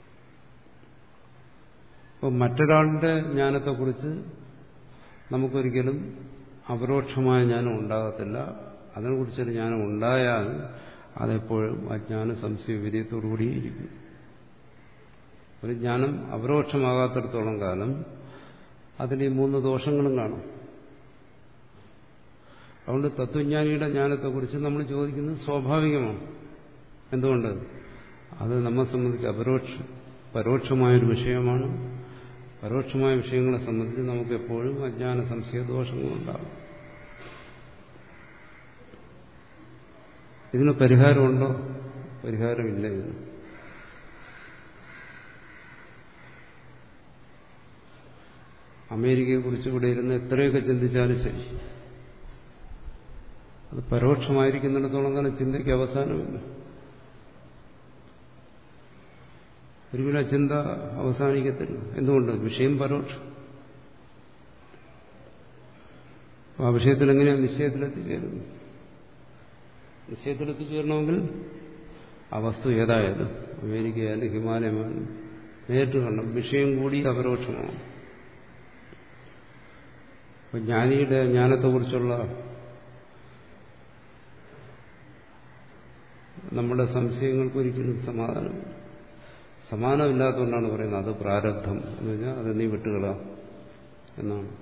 അപ്പോൾ മറ്റൊരാളുടെ ജ്ഞാനത്തെക്കുറിച്ച് നമുക്കൊരിക്കലും അപരോക്ഷമായ ജ്ഞാനം ഉണ്ടാകത്തില്ല അതിനെക്കുറിച്ചൊരു ജ്ഞാനം ഉണ്ടായാൽ അതെപ്പോഴും അജ്ഞാന സംശയ വിധേയത്തോടുകൂടി ഇരിക്കും ഒരു ജ്ഞാനം അപരോക്ഷമാകാത്തിടത്തോളം കാലം അതിൽ ഈ മൂന്ന് ദോഷങ്ങളും കാണും അതുകൊണ്ട് തത്വജ്ഞാനിയുടെ ജ്ഞാനത്തെക്കുറിച്ച് നമ്മൾ ചോദിക്കുന്നത് സ്വാഭാവികമാണ് എന്തുകൊണ്ട് അത് നമ്മെ സംബന്ധിച്ച് അപരോക്ഷ പരോക്ഷമായൊരു വിഷയമാണ് പരോക്ഷമായ വിഷയങ്ങളെ സംബന്ധിച്ച് നമുക്ക് എപ്പോഴും അജ്ഞാന സംശയ ദോഷങ്ങളുണ്ടാകും ഇതിന് പരിഹാരമുണ്ടോ പരിഹാരമില്ല ഇതിന് അമേരിക്കയെക്കുറിച്ച് ഇവിടെ ഇരുന്ന് എത്രയൊക്കെ ചിന്തിച്ചാലും ശരി അത് പരോക്ഷമായിരിക്കുന്നിടത്തോളം കാലം ചിന്തയ്ക്ക് അവസാനമില്ല ഒരിക്കലും ആ ചിന്ത അവസാനിക്കത്തില്ല എന്തുകൊണ്ട് വിഷയം പരോക്ഷം ആ വിഷയത്തിൽ എങ്ങനെയാണ് നിശ്ചയത്തിലെത്തിച്ചേരുന്നത് നിശ്ചയത്തിലെത്തിച്ചേരണമെങ്കിൽ ആ വസ്തു ഏതായാലും അമേരിക്കയായാലും ഹിമാലയമായാലും നേരിട്ട് കണ്ടം വിഷയം കൂടി അപരോക്ഷമാണ് അപ്പൊ ജ്ഞാനിയുടെ ജ്ഞാനത്തെക്കുറിച്ചുള്ള നമ്മുടെ സംശയങ്ങൾക്ക് ഒരിക്കലും സമാധാനമില്ല സമാനമില്ലാത്തതുകൊണ്ടാണ് പറയുന്നത് അത് പ്രാരബ്ധം എന്ന് പറഞ്ഞാൽ അത് നീ വിട്ടുകള എന്നാണ്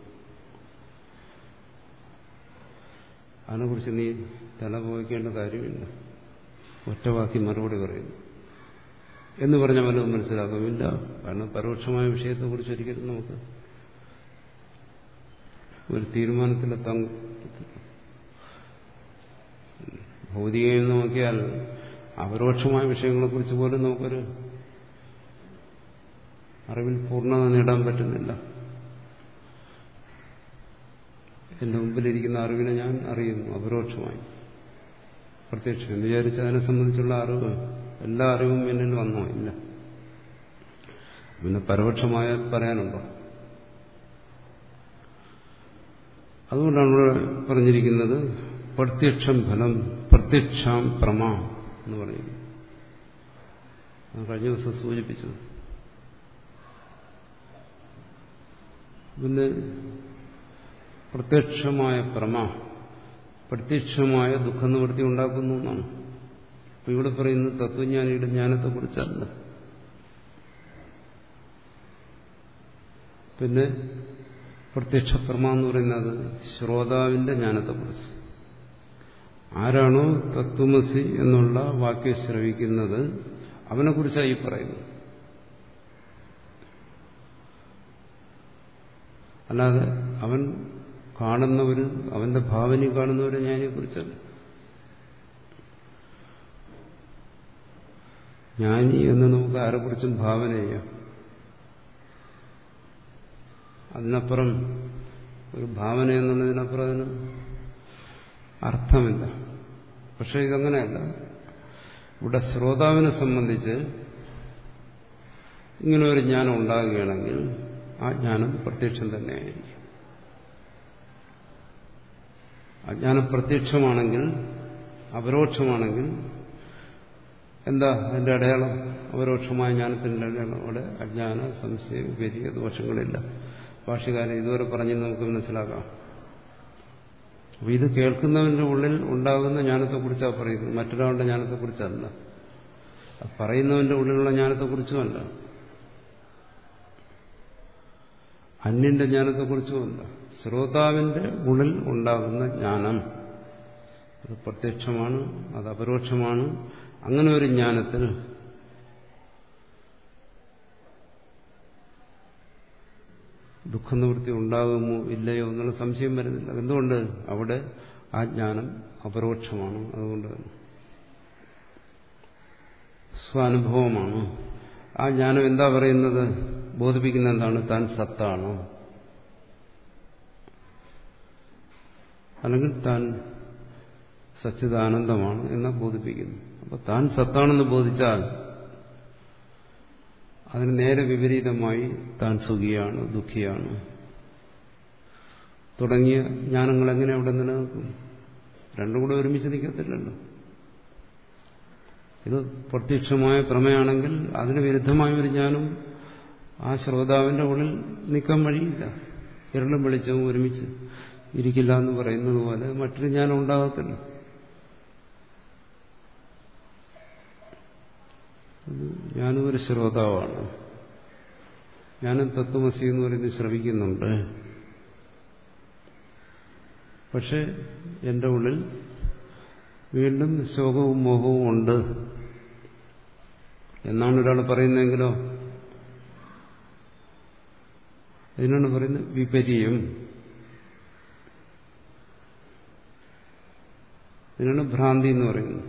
അതിനെക്കുറിച്ച് നീ തല പോയിക്കേണ്ട കാര്യമില്ല ഒറ്റവാക്കി മറുപടി പറയുന്നു എന്ന് പറഞ്ഞ വല്ലതും മനസ്സിലാക്കുമില്ല കാരണം പരോക്ഷമായ വിഷയത്തെക്കുറിച്ച് ഒരിക്കലും നമുക്ക് ഒരു തീരുമാനത്തിലെത്താൻ ഭൗതികം നോക്കിയാൽ അപരോക്ഷമായ വിഷയങ്ങളെക്കുറിച്ച് പോലും നമുക്കൊരു അറിവിൽ പൂർണ്ണത നേടാൻ പറ്റുന്നില്ല എന്റെ മുമ്പിലിരിക്കുന്ന അറിവിനെ ഞാൻ അറിയുന്നു അപരോക്ഷമായി പ്രത്യക്ഷം എന്ന് വിചാരിച്ച് അതിനെ സംബന്ധിച്ചുള്ള അറിവ് എല്ലാ അറിവും എന്നിൽ വന്നോ ഇല്ല പിന്നെ പരോക്ഷമായ പറയാനുണ്ടോ അതുകൊണ്ടാണ് ഇവിടെ പറഞ്ഞിരിക്കുന്നത് പ്രത്യക്ഷം ഫലം പ്രത്യക്ഷാം പ്രമ എന്ന് പറഞ്ഞു കഴിഞ്ഞ ദിവസം സൂചിപ്പിച്ചത് പിന്നെ പ്രത്യക്ഷമായ പ്രമ പ്രത്യക്ഷമായ ദുഃഖനിവൃത്തി ഉണ്ടാക്കുന്നു എന്നാണ് അപ്പൊ ഇവിടെ പറയുന്നത് തത്വജ്ഞാനിയുടെ ജ്ഞാനത്തെക്കുറിച്ചല്ല പിന്നെ പ്രത്യക്ഷ പ്രമ എന്ന് പറയുന്നത് ശ്രോതാവിന്റെ ജ്ഞാനത്തെക്കുറിച്ച് ആരാണോ തത്വമസി എന്നുള്ള വാക്യം ശ്രവിക്കുന്നത് അവനെക്കുറിച്ചാണ് ഈ പറയുന്നത് അല്ലാതെ അവൻ കാണുന്നവര് അവന്റെ ഭാവന കാണുന്നവരെ ജ്ഞാനിയെക്കുറിച്ചല്ല ജ്ഞാനി എന്ന് നമുക്ക് ആരെക്കുറിച്ചും ഭാവന ചെയ്യാം അതിനപ്പുറം ഒരു ഭാവന എന്നുള്ളതിനപ്പുറം അതിന് അർത്ഥമില്ല പക്ഷെ ഇതങ്ങനെയല്ല ഇവിടെ ശ്രോതാവിനെ സംബന്ധിച്ച് ഇങ്ങനെ ഒരു ജ്ഞാനം ഉണ്ടാകുകയാണെങ്കിൽ ആ ജ്ഞാനം പ്രത്യക്ഷം തന്നെയായിരിക്കും അജ്ഞാനം പ്രത്യക്ഷമാണെങ്കിൽ അപരോക്ഷമാണെങ്കിൽ എന്താ അതിന്റെ അടയാളം അപരോക്ഷമായ ജ്ഞാനത്തിന്റെ അടയാളം അവിടെ അജ്ഞാന സംശയ വിപരീയ ദോഷങ്ങളില്ല ഭാഷകാരൻ ഇതുവരെ പറഞ്ഞ് നമുക്ക് മനസ്സിലാക്കാം അപ്പൊ ഇത് കേൾക്കുന്നവന്റെ ഉള്ളിൽ ഉണ്ടാകുന്ന ജ്ഞാനത്തെക്കുറിച്ചാണ് പറയുന്നത് മറ്റൊരാളുടെ ജ്ഞാനത്തെക്കുറിച്ചല്ല പറയുന്നവന്റെ ഉള്ളിലുള്ള ജ്ഞാനത്തെക്കുറിച്ചുമല്ല അന്യന്റെ ജ്ഞാനത്തെക്കുറിച്ചുമല്ല ശ്രോതാവിന്റെ ഉള്ളിൽ ഉണ്ടാകുന്ന ജ്ഞാനം അത് പ്രത്യക്ഷമാണ് അത് അപരോക്ഷമാണ് അങ്ങനെ ഒരു ജ്ഞാനത്തിൽ ദുഃഖനിവൃത്തി ഉണ്ടാകുമോ ഇല്ലയോ എന്നുള്ള സംശയം വരുന്നില്ല എന്തുകൊണ്ട് അവിടെ ആ ജ്ഞാനം അപരോക്ഷമാണ് അതുകൊണ്ട് സ്വാനുഭവമാണ് ആ ജ്ഞാനം എന്താ പറയുന്നത് ബോധിപ്പിക്കുന്ന എന്താണ് താൻ സത്താണ് അല്ലെങ്കിൽ താൻ സച്ചിദാനന്ദമാണ് എന്ന് ബോധിപ്പിക്കുന്നു അപ്പൊ താൻ സത്താണെന്ന് ബോധിച്ചാൽ അതിന് നേരെ വിപരീതമായി താൻ സുഖിയാണ് ദുഃഖിയാണ് തുടങ്ങിയ ജ്ഞാനങ്ങൾ എങ്ങനെ അവിടെ നിലനിൽക്കും രണ്ടും കൂടെ ഒരുമിച്ച് നിൽക്കത്തില്ലല്ലോ ഇത് പ്രത്യക്ഷമായ പ്രമേയാണെങ്കിൽ അതിന് വിരുദ്ധമായ ഒരു ജ്ഞാനം ആ ശ്രോതാവിന്റെ ഉള്ളിൽ നിൽക്കാൻ വഴിയില്ല ഇരളും വെളിച്ചവും ഒരുമിച്ച് ഇരിക്കില്ല എന്ന് പറയുന്നത് പോലെ മറ്റൊരു ജ്ഞാനം ഉണ്ടാകത്തില്ല ഞാനും ഒരു ശ്രോതാവാണ് ഞാനും തത്വമസി എന്ന് പറയുന്നത് ശ്രവിക്കുന്നുണ്ട് പക്ഷെ എന്റെ ഉള്ളിൽ വീണ്ടും ശോകവും മോഹവും ഉണ്ട് എന്നാണ് ഒരാൾ പറയുന്നതെങ്കിലോ അതിനാണ് പറയുന്നത് വിപര്യം ഇതിനാണ് ഭ്രാന്തി എന്ന് പറയുന്നത്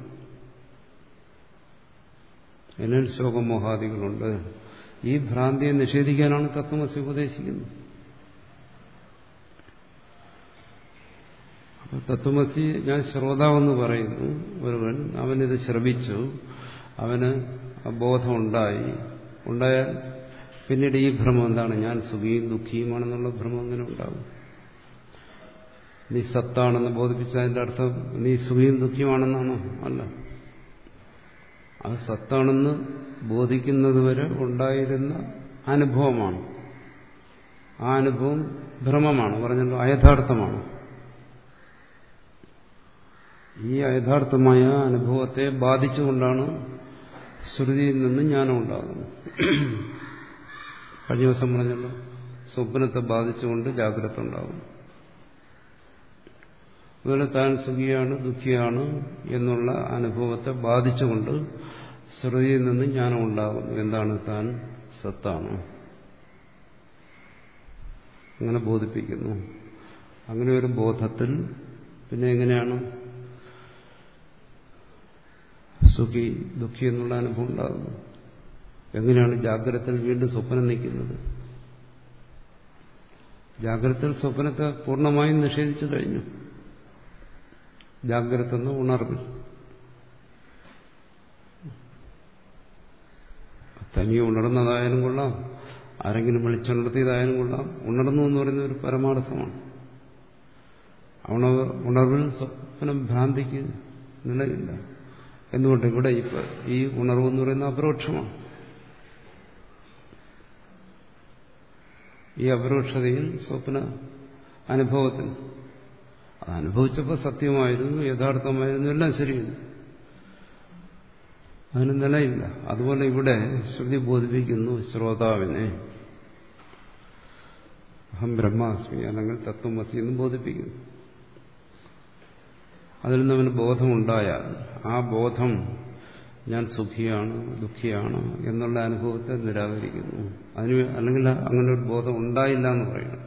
എന്നിൽ ശോകമോഹാദികളുണ്ട് ഈ ഭ്രാന്തിയെ നിഷേധിക്കാനാണ് തത്വമസി ഉപദേശിക്കുന്നത് അപ്പൊ തത്വമസി ഞാൻ ശ്രോതാവെന്ന് പറയുന്നു ഒരുവൻ അവനിത് ശ്രവിച്ചു അവന് ബോധം ഉണ്ടായി ഉണ്ടായാൽ പിന്നീട് ഈ ഭ്രമം എന്താണ് ഞാൻ സുഖിയും ദുഃഖിയുമാണെന്നുള്ള ഭ്രമം അങ്ങനെ ഉണ്ടാകും നീ സത്താണെന്ന് ബോധിപ്പിച്ചതിന്റെ അർത്ഥം നീ സുഖിയും ദുഃഖിയുമാണെന്നാണോ അല്ല അത് സത്താണെന്ന് ബോധിക്കുന്നതുവരെ ഉണ്ടായിരുന്ന അനുഭവമാണ് ആ അനുഭവം ഭ്രമമാണ് പറഞ്ഞല്ലോ അയഥാർത്ഥമാണ് ഈ അയഥാർത്ഥമായ അനുഭവത്തെ ബാധിച്ചുകൊണ്ടാണ് ശ്രുതിയിൽ നിന്ന് ജ്ഞാനം ഉണ്ടാകുന്നു കഴിഞ്ഞ ദിവസം പറഞ്ഞല്ലോ സ്വപ്നത്തെ ബാധിച്ചുകൊണ്ട് ജാഗ്രത ഉണ്ടാകുന്നു അതുപോലെ താൻ സുഖിയാണ് ദുഃഖിയാണ് എന്നുള്ള അനുഭവത്തെ ബാധിച്ചുകൊണ്ട് ശ്രുതിയിൽ നിന്ന് ജ്ഞാനം ഉണ്ടാകുന്നു എന്താണ് താൻ സത്താണ് അങ്ങനെ ബോധിപ്പിക്കുന്നു അങ്ങനെ ഒരു ബോധത്തിൽ പിന്നെ എങ്ങനെയാണ് സുഖി ദുഃഖി എന്നുള്ള അനുഭവം ഉണ്ടാകുന്നത് എങ്ങനെയാണ് ജാഗ്രതയിൽ വീണ്ടും സ്വപ്നം നിൽക്കുന്നത് ജാഗ്രതയിൽ സ്വപ്നത്തെ പൂർണ്ണമായും നിഷേധിച്ചു കഴിഞ്ഞു ജാഗ്രത എന്ന ഉണർവിൽ തനിയെ ഉണർന്നതായാലും കൊള്ളാം ആരെങ്കിലും വിളിച്ചുണർത്തിയതായാലും കൊള്ളാം ഉണർന്നു എന്ന് പറയുന്ന ഒരു പരമാർത്ഥമാണ് ഉണർവിൽ സ്വപ്നം ഭ്രാന്തിക്ക് നിലയില്ല എന്തുകൊണ്ട് ഇവിടെ ഇപ്പൊ ഈ ഉണർവ് എന്ന് പറയുന്ന അപരോക്ഷമാണ് ഈ അപരോക്ഷതയിൽ സ്വപ്ന അനുഭവത്തിന് അത് അനുഭവിച്ചപ്പോൾ സത്യമായിരുന്നു യഥാർത്ഥമായിരുന്നു എല്ലാം ശരിയാണ് അതിന് നിലയില്ല അതുപോലെ ഇവിടെ ശ്രുതി ബോധിപ്പിക്കുന്നു ശ്രോതാവിനെ അഹം ബ്രഹ്മാസ്മി അല്ലെങ്കിൽ തത്വമസി എന്ന് ബോധിപ്പിക്കുന്നു അതിൽ നിന്ന് അവന് ബോധമുണ്ടായാൽ ആ ബോധം ഞാൻ സുഖിയാണ് ദുഃഖിയാണ് എന്നുള്ള അനുഭവത്തെ നിരാകരിക്കുന്നു അതിന് അല്ലെങ്കിൽ അങ്ങനെ ഒരു ബോധം ഉണ്ടായില്ല എന്ന് പറയണം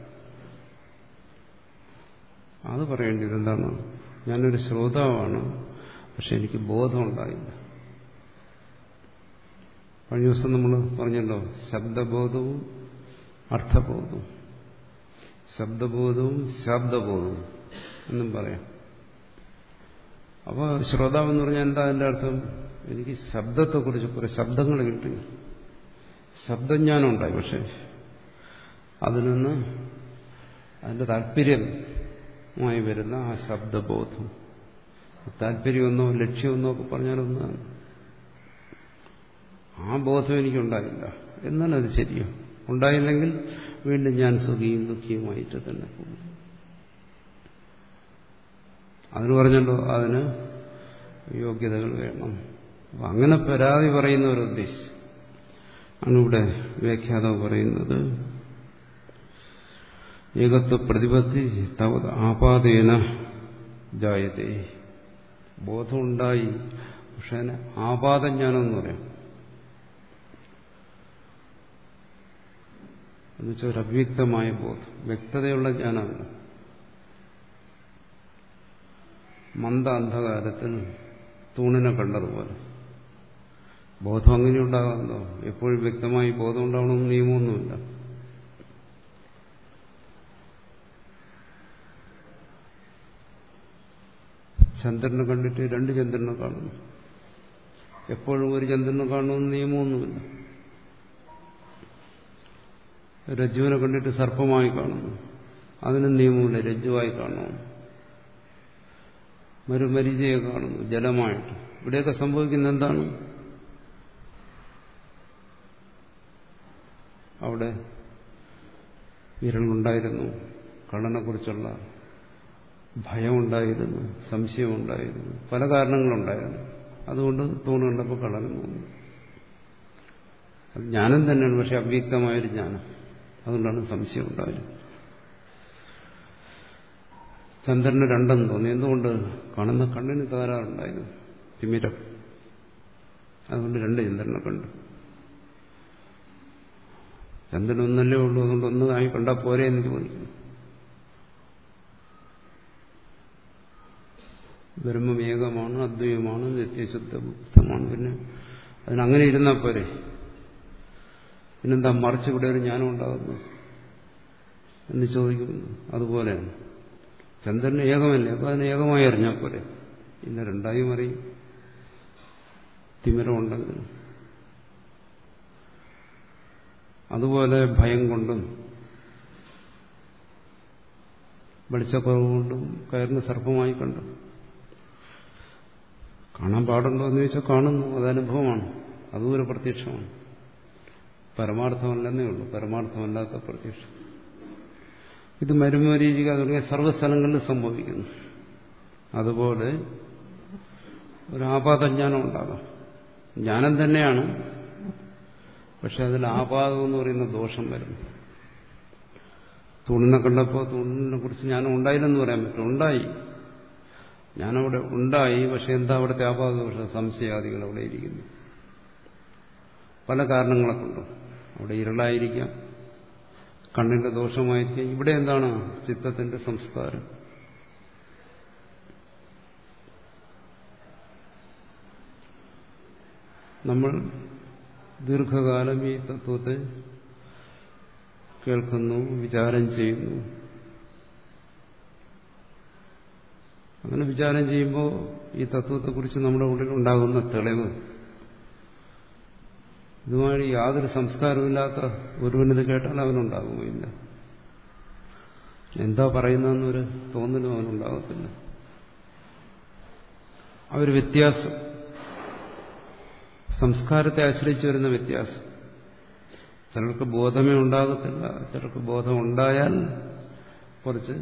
അത് പറയേണ്ടത് എന്താണ് ഞാനൊരു ശ്രോതാവാണ് പക്ഷെ എനിക്ക് ബോധമുണ്ടായില്ല കഴിഞ്ഞ ദിവസം നമ്മൾ പറഞ്ഞല്ലോ ശബ്ദബോധവും അർത്ഥബോധവും ശബ്ദബോധവും ശബ്ദബോധവും എന്നും പറയാം അപ്പോൾ ശ്രോതാവ് എന്ന് പറഞ്ഞാൽ എന്താ അതിൻ്റെ അർത്ഥം എനിക്ക് ശബ്ദത്തെക്കുറിച്ച് കുറെ ശബ്ദങ്ങൾ കിട്ടി ശബ്ദജ്ഞാനം ഉണ്ടായി പക്ഷെ അതിൽ നിന്ന് അതിൻ്റെ താല്പര്യമായി വരുന്ന ആ ശബ്ദബോധം താല്പര്യമൊന്നോ ലക്ഷ്യമൊന്നോ ഒക്കെ പറഞ്ഞാലൊന്നാണ് ആ ബോധം എനിക്കുണ്ടായില്ല എന്നാൽ അത് ശരിയോ ഉണ്ടായില്ലെങ്കിൽ വീണ്ടും ഞാൻ സുഖിയും ദുഃഖിയുമായിട്ട് തന്നെ പോകും അതിന് പറഞ്ഞല്ലോ അതിന് യോഗ്യതകൾ വേണം അപ്പം അങ്ങനെ പരാതി പറയുന്നവർ ഉദ്ദേശിച്ചു അന്നിവിടെ വ്യാഖ്യാതാവ് പറയുന്നത് ഏകത്വ പ്രതിപത്തി തവ ആപാദേന ജായതേ ബോധമുണ്ടായി പക്ഷെ അതിന് ആപാദജ്ഞാനം എന്ന് പറയാം എന്നുവെച്ചാൽ ഒരു അവ്യക്തമായ ബോധം വ്യക്തതയുള്ള ജ്ഞാനമല്ല മന്ദ അന്ധകാരത്തിൽ തൂണിനെ കണ്ടതുപോലെ ബോധം അങ്ങനെ ഉണ്ടാകാമല്ലോ എപ്പോഴും വ്യക്തമായി ബോധം ഉണ്ടാവണമെന്ന് നിയമമൊന്നുമില്ല ചന്ദ്രനെ കണ്ടിട്ട് രണ്ട് ചന്ദ്രനെ കാണുന്നു എപ്പോഴും ഒരു ചന്ദ്രനെ കാണണമെന്ന് നിയമമൊന്നുമില്ല രജ്ജുവിനെ കണ്ടിട്ട് സർപ്പമായി കാണുന്നു അതിന് നിയമമില്ല രജ്ജുവായി കാണണം മരുമരിചയെ കാണുന്നു ജലമായിട്ട് ഇവിടെയൊക്കെ സംഭവിക്കുന്ന എന്താണ് അവിടെ വിരലുണ്ടായിരുന്നു കള്ളനെക്കുറിച്ചുള്ള ഭയമുണ്ടായിരുന്നു സംശയമുണ്ടായിരുന്നു പല കാരണങ്ങളുണ്ടായിരുന്നു അതുകൊണ്ട് തൂണ് കണ്ടപ്പോൾ കള്ളൻ തോന്നി അത് ജ്ഞാനം തന്നെയാണ് പക്ഷെ അവ്യക്തമായൊരു ജ്ഞാനം അതുകൊണ്ടാണ് സംശയം ഉണ്ടായത് ചന്ദ്രന് രണ്ടെന്ന് തോന്നി എന്തുകൊണ്ട് കാണുന്ന കണ്ണിന് തകരാറുണ്ടായിരുന്നു തിമിരം അതുകൊണ്ട് രണ്ട് ചന്ദ്രനെ കണ്ടു ചന്ദ്രൻ ഒന്നല്ലേ ഉള്ളൂ അതുകൊണ്ട് ഒന്ന് ആയി കണ്ടാൽ പോരെ എന്ന് ചോദിക്കുന്നു ബ്രഹ്മം ഏകമാണ് അദ്വൈതമാണ് നിത്യശുദ്ധമാണ് പിന്നെ അതിനങ്ങനെ ഇരുന്നാൽ പോരെ പിന്നെന്താ മറിച്ച് ഇവിടെ ഒരു ജ്ഞാനം ഉണ്ടാകുന്നു എന്ന് ചോദിക്കുന്നു അതുപോലെയാണ് ചന്ദ്രൻ ഏകമല്ലേ അപ്പൊ അതിന് ഏകമായി അറിഞ്ഞാൽ പോരെ ഇന്ന് രണ്ടായും അറിയും തിമിരമുണ്ടെങ്കിൽ അതുപോലെ ഭയം കൊണ്ടും വെളിച്ചക്കുറവ് കൊണ്ടും കയറിന് സർപ്പമായി കണ്ടു കാണാൻ പാടുണ്ടോ എന്ന് ചോദിച്ചാൽ കാണുന്നു അത് അനുഭവമാണ് അതും ഒരു പ്രത്യക്ഷമാണ് പരമാർത്ഥമല്ലെന്നേ ഉള്ളൂ പരമാർത്ഥമല്ലാത്ത പ്രത്യക്ഷം ഇത് മരുമരീചിക തുടങ്ങിയ സർവ്വസ്ഥലങ്ങളിൽ സംഭവിക്കുന്നു അതുപോലെ ഒരു ആപാതജ്ഞാനം ഉണ്ടാകാം ജ്ഞാനം തന്നെയാണ് പക്ഷെ അതിൽ ആപാദം എന്ന് പറയുന്ന ദോഷം വരും തൂണിനെ കണ്ടപ്പോൾ തൂണിനെ കുറിച്ച് ജ്ഞാനം ഉണ്ടായില്ലെന്ന് പറയാൻ പറ്റും ഉണ്ടായി ഞാനവിടെ ഉണ്ടായി പക്ഷെ എന്താ അവിടുത്തെ ആപാദ ദോഷം സംശയാദികൾ അവിടെ ഇരിക്കുന്നു പല കാരണങ്ങളെ കൊണ്ടും അവിടെ ഇരുളായിരിക്കാം കണ്ണിന്റെ ദോഷമായിരിക്കാം ഇവിടെ എന്താണ് ചിത്തത്തിന്റെ സംസ്കാരം നമ്മൾ ദീർഘകാലം ഈ തത്വത്തെ കേൾക്കുന്നു വിചാരം ചെയ്യുന്നു അങ്ങനെ വിചാരം ചെയ്യുമ്പോൾ ഈ തത്വത്തെക്കുറിച്ച് നമ്മുടെ ഉള്ളിൽ ഉണ്ടാകുന്ന തെളിവ് ഇതുമായി യാതൊരു സംസ്കാരമില്ലാത്ത ഒരുവനിത് കേട്ടാൽ അവനുണ്ടാകുകയില്ല എന്താ പറയുന്നതെന്നൊരു തോന്നലും അവനുണ്ടാകത്തില്ല ആ ഒരു വ്യത്യാസം സംസ്കാരത്തെ ആശ്രയിച്ചു വരുന്ന വ്യത്യാസം ചിലർക്ക് ബോധമേ ഉണ്ടാകത്തില്ല ചിലർക്ക് ബോധം ഉണ്ടായാൽ കുറച്ച്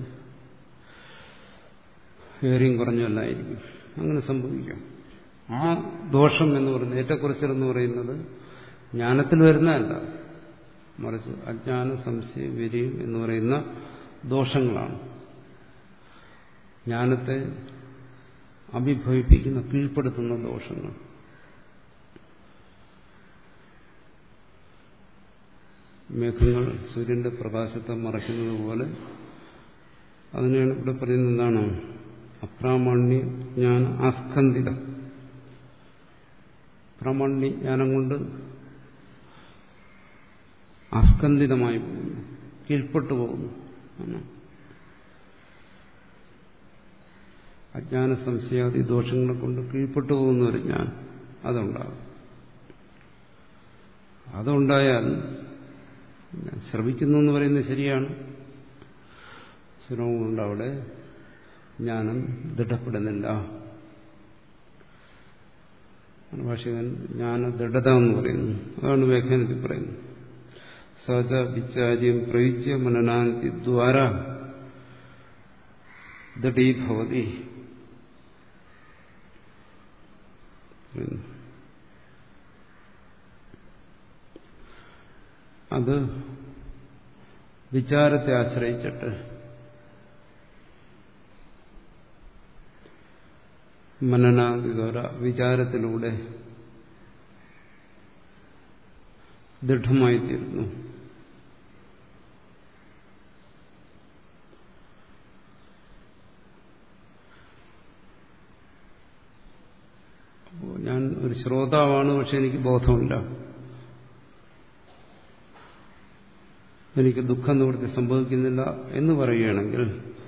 ഏറിയും കുറഞ്ഞല്ലായിരിക്കും അങ്ങനെ സംഭവിക്കാം ആ ദോഷം എന്ന് പറയുന്നത് ഏറ്റക്കുറച്ചിലെന്ന് പറയുന്നത് ജ്ഞാനത്തിൽ വരുന്നതല്ല മറിച്ച് അജ്ഞാന സംശയം വിരിയും എന്ന് പറയുന്ന ദോഷങ്ങളാണ് ജ്ഞാനത്തെ അഭിഭവിപ്പിക്കുന്ന കീഴ്പ്പെടുത്തുന്ന ദോഷങ്ങൾ മേഘങ്ങൾ സൂര്യന്റെ പ്രകാശത്തെ മറയ്ക്കുന്നത് പോലെ അതിനെയാണ് ഇവിടെ പറയുന്നത് എന്താണ് അപ്രാമാണ്യ ജ്ഞാന ആസ്കന്ധിത പ്രാമാണ്യ ജ്ഞാനം കൊണ്ട് ആസ്കന്ധിതമായി പോകുന്നു കീഴ്പ്പെട്ടു പോകുന്നു എന്നാണ് അജ്ഞാന സംശയാദി ദോഷങ്ങളെ കൊണ്ട് കീഴ്പ്പെട്ടു പോകുന്ന ഒരു ജ്ഞാനം അതുണ്ടാകും അതുണ്ടായാൽ ശ്രമിക്കുന്നു എന്ന് പറയുന്നത് ശരിയാണ് ശ്രമം കൊണ്ട് അവിടെ ജ്ഞാനം ദൃഢപ്പെടുന്നില്ല ഭാഷകൻ ജ്ഞാന ദൃഢത എന്ന് പറയുന്നു അതാണ് വ്യാഖ്യാനത്തിൽ പറയുന്നത് സഹജ വിചാര്യം പ്രയുജ്യ മനനാന്തി ദ്വാര ദൃഢീഭവതി അത് വിചാരത്തെ ആശ്രയിച്ചിട്ട് മനനാദിതോര വിചാരത്തിലൂടെ ദൃഢമായിത്തീരുന്നു അപ്പോൾ ഞാൻ ഒരു ശ്രോതാവാണ് പക്ഷെ എനിക്ക് ബോധമില്ല എനിക്ക് ദുഃഖം നിവൃത്തി സംഭവിക്കുന്നില്ല എന്ന് പറയുകയാണെങ്കിൽ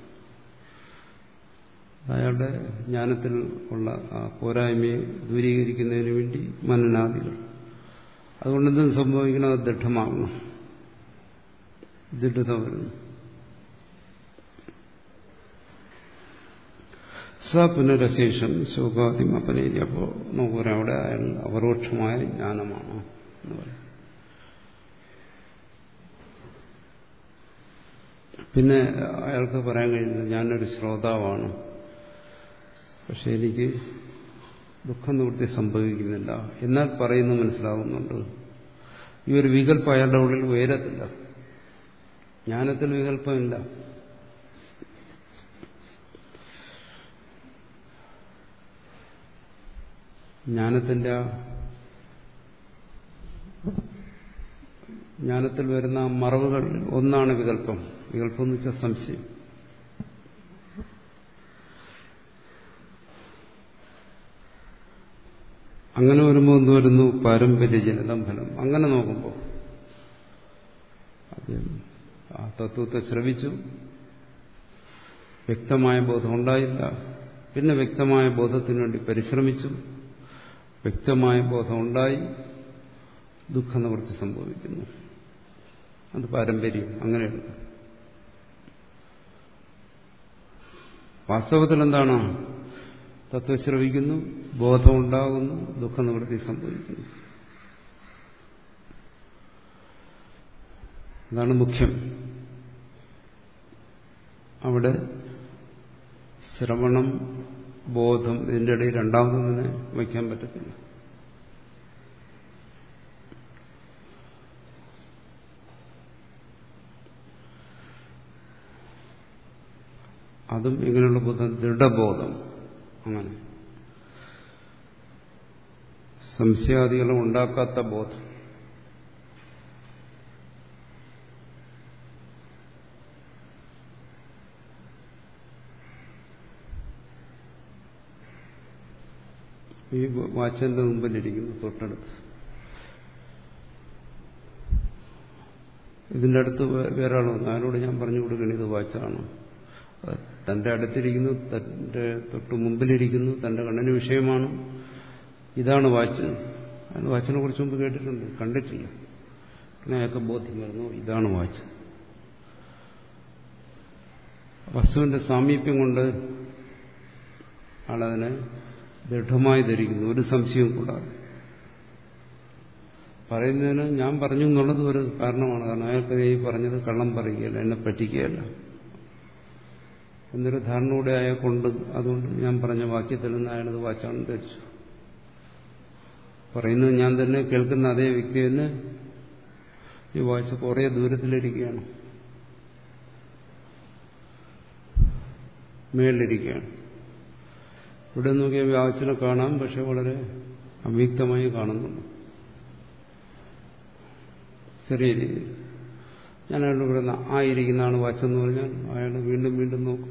അയാളുടെ ജ്ഞാനത്തിൽ ഉള്ള ആ പോരായ്മയെ ദൂരീകരിക്കുന്നതിന് വേണ്ടി മനനാദികൾ അതുകൊണ്ടെന്തും സംഭവിക്കണം അത് ദൃഢമാകണം ദൃഢത വരുന്നു സ പുനരശേഷം ശോകാദിമപനേരി അപ്പോൾ നമുക്ക് പറയാം അവിടെ അയാൾ അപരോക്ഷമായ ജ്ഞാനമാണ് എന്ന് പറയും പിന്നെ അയാൾക്ക് പറയാൻ കഴിയുന്നത് ഞാനൊരു ശ്രോതാവാണ് പക്ഷെ എനിക്ക് ദുഃഖം നിവൃത്തി സംഭവിക്കുന്നില്ല എന്നാൽ പറയുന്നു മനസ്സിലാകുന്നുണ്ട് ഈ ഒരു വികല്പം അയാളുടെ ഉള്ളിൽ ഉയരത്തില്ല ജ്ഞാനത്തിൽ വികല്പമില്ല ജ്ഞാനത്തിന്റെ ആ ജ്ഞാനത്തിൽ വരുന്ന മറവുകൾ ഒന്നാണ് വികല്പം വികല്പം എന്ന് വെച്ചാൽ സംശയം അങ്ങനെ വരുമ്പോൾ എന്ത് വരുന്നു പാരമ്പര്യജനിതം ഫലം അങ്ങനെ നോക്കുമ്പോൾ ആദ്യം ആ തത്വത്തെ ശ്രവിച്ചു വ്യക്തമായ ബോധം ഉണ്ടായില്ല പിന്നെ വ്യക്തമായ ബോധത്തിനു വേണ്ടി പരിശ്രമിച്ചു വ്യക്തമായ ബോധം ഉണ്ടായി ദുഃഖനിവൃത്തി സംഭവിക്കുന്നു അത് പാരമ്പര്യം അങ്ങനെയാണ് വാസ്തവത്തിൽ എന്താണ് തത്വം ശ്രവിക്കുന്നു ബോധമുണ്ടാകുന്നു ദുഃഖനിവൃത്തി സംഭവിക്കുന്നു അതാണ് മുഖ്യം അവിടെ ശ്രവണം ബോധം ഇതിൻ്റെ ഇടയിൽ രണ്ടാമതൊന്നിനെ വയ്ക്കാൻ പറ്റത്തില്ല അതും ഇങ്ങനെയുള്ള ബോധം ദൃഢബോധം അങ്ങനെ സംശയാദികളും ഉണ്ടാക്കാത്ത ബോധം ഈ വാച്ചന്റെ മുമ്പിലിരിക്കുന്നു തൊട്ടടുത്ത് ഇതിന്റെ അടുത്ത് വേറെ ആൾ വന്നു അയാളോട് ഞാൻ പറഞ്ഞു കൊടുക്കണം ഇത് വാച്ചാണ് തന്റെ അടുത്തിരിക്കുന്നു തന്റെ തൊട്ട് മുമ്പിലിരിക്കുന്നു തന്റെ കണ്ണിന് വിഷയമാണ് ഇതാണ് വാച്ച് അയാൾ വാച്ചിനെ കുറിച്ച് മുമ്പ് കേട്ടിട്ടുണ്ട് കണ്ടിട്ടില്ല പിന്നെ അയാൾക്ക് ബോധ്യം വരുന്നു ഇതാണ് വാച്ച് വസ്തുവിന്റെ സാമീപ്യം കൊണ്ട് ആളതിനെ ദൃഢമായി ധരിക്കുന്നു ഒരു സംശയവും കൂടാതെ പറയുന്നതിന് ഞാൻ പറഞ്ഞു എന്നുള്ളത് ഒരു കാരണമാണ് കാരണം അയാൾക്ക് ഈ പറഞ്ഞത് കള്ളം പറയുകയല്ല എന്നെ പറ്റിക്കുകയല്ല എന്നൊരു ധാരണയോടെ അയാൾക്കുണ്ട് അതുകൊണ്ട് ഞാൻ പറഞ്ഞ വാക്യത്തിൽ നിന്ന് അയാളത് വാച്ചാണെന്ന് ധരിച്ചു പറയുന്നത് ഞാൻ തന്നെ കേൾക്കുന്ന അതേ വ്യക്തി തന്നെ ഈ വാച്ച് കുറേ ദൂരത്തിലിരിക്കുകയാണ് മേളിലിരിക്കുകയാണ് ഇവിടെ നോക്കിയാൽ വാച്ചിനെ കാണാം പക്ഷെ വളരെ അവ്യക്തമായി കാണുന്നുണ്ട് ചെറിയ രീതിയിൽ ഞാൻ അയാളോട് പറയുന്ന ആ ഇരിക്കുന്നതാണ് വാച്ചെന്ന് പറഞ്ഞാൽ അയാൾ വീണ്ടും വീണ്ടും നോക്കും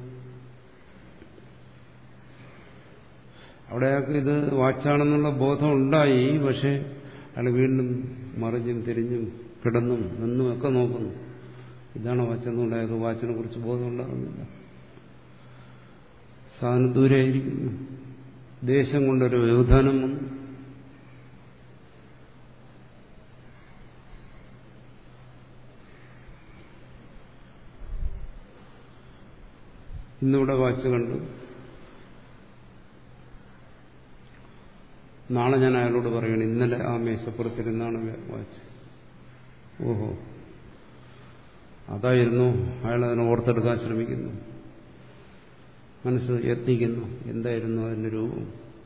അവിടെ അയാൾക്ക് ഇത് വാച്ചാണെന്നുള്ള ബോധം ഉണ്ടായി പക്ഷെ അയാൾ വീണ്ടും മറിഞ്ഞും തിരിഞ്ഞും കിടന്നും നിന്നും ഒക്കെ നോക്കുന്നു ഇതാണ് വാച്ചെന്നുകൊണ്ട് അയാൾക്ക് വാച്ചിനെ കുറിച്ച് ബോധം ഉണ്ടാകുന്നില്ല സാധനം ദൂരെയായിരിക്കുന്നു ദേശം കൊണ്ടൊരു വ്യവധാനം വന്നു ഇന്നിവിടെ വാച്ച് കണ്ടു നാളെ ഞാൻ അയാളോട് പറയണം ഇന്നലെ ആ മേശപ്പുറത്തിരുന്നാണ് വാച്ച് ഓഹോ അതായിരുന്നു അയാൾ അതിനെ ഓർത്തെടുക്കാൻ ശ്രമിക്കുന്നു മനസ്സ് യത്നിക്കുന്നു എന്തായിരുന്നു അതിൻ്റെ രൂപം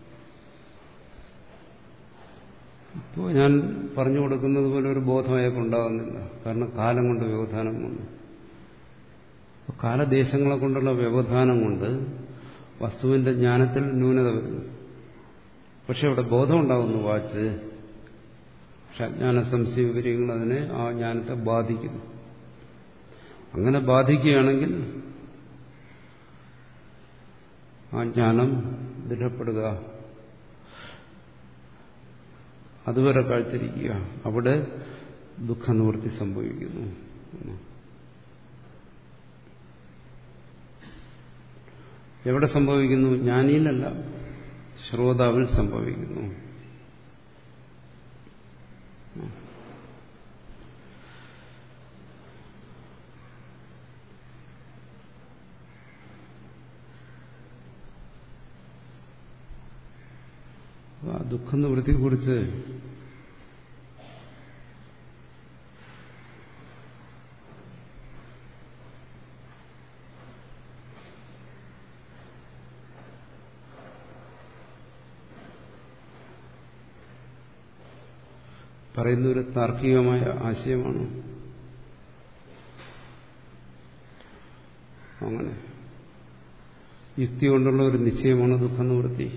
ഇപ്പോൾ ഞാൻ പറഞ്ഞു കൊടുക്കുന്നത് പോലെ ഒരു ബോധം അയാൾക്കുണ്ടാകുന്നില്ല കാരണം കാലം കൊണ്ട് വ്യവധാനം വന്നു കാലദേശങ്ങളെ കൊണ്ടുള്ള വ്യവധാനം കൊണ്ട് വസ്തുവിന്റെ ജ്ഞാനത്തിൽ ന്യൂനത വരുന്നു പക്ഷെ അവിടെ ബോധം ഉണ്ടാകുന്നു വാച്ച് പക്ഷെ അജ്ഞാന സംശയ വിവരങ്ങൾ അതിനെ ആ ജ്ഞാനത്തെ ബാധിക്കുന്നു അങ്ങനെ ബാധിക്കുകയാണെങ്കിൽ ആ ജ്ഞാനം ദൃഢപ്പെടുക അതുവരെ കാഴ്ചരിക്കുക അവിടെ ദുഃഖനിവൃത്തി സംഭവിക്കുന്നു എവിടെ സംഭവിക്കുന്നു ജ്ഞാനിയിലല്ല ശ്രോതാവിൽ സംഭവിക്കുന്നു ആ ദുഃഖനിവൃത്തിയെക്കുറിച്ച് പറയുന്ന ഒരു താർക്കികമായ ആശയമാണ് അങ്ങനെ യുക്തി കൊണ്ടുള്ള ഒരു നിശ്ചയമാണ് ദുഃഖനിവൃത്തി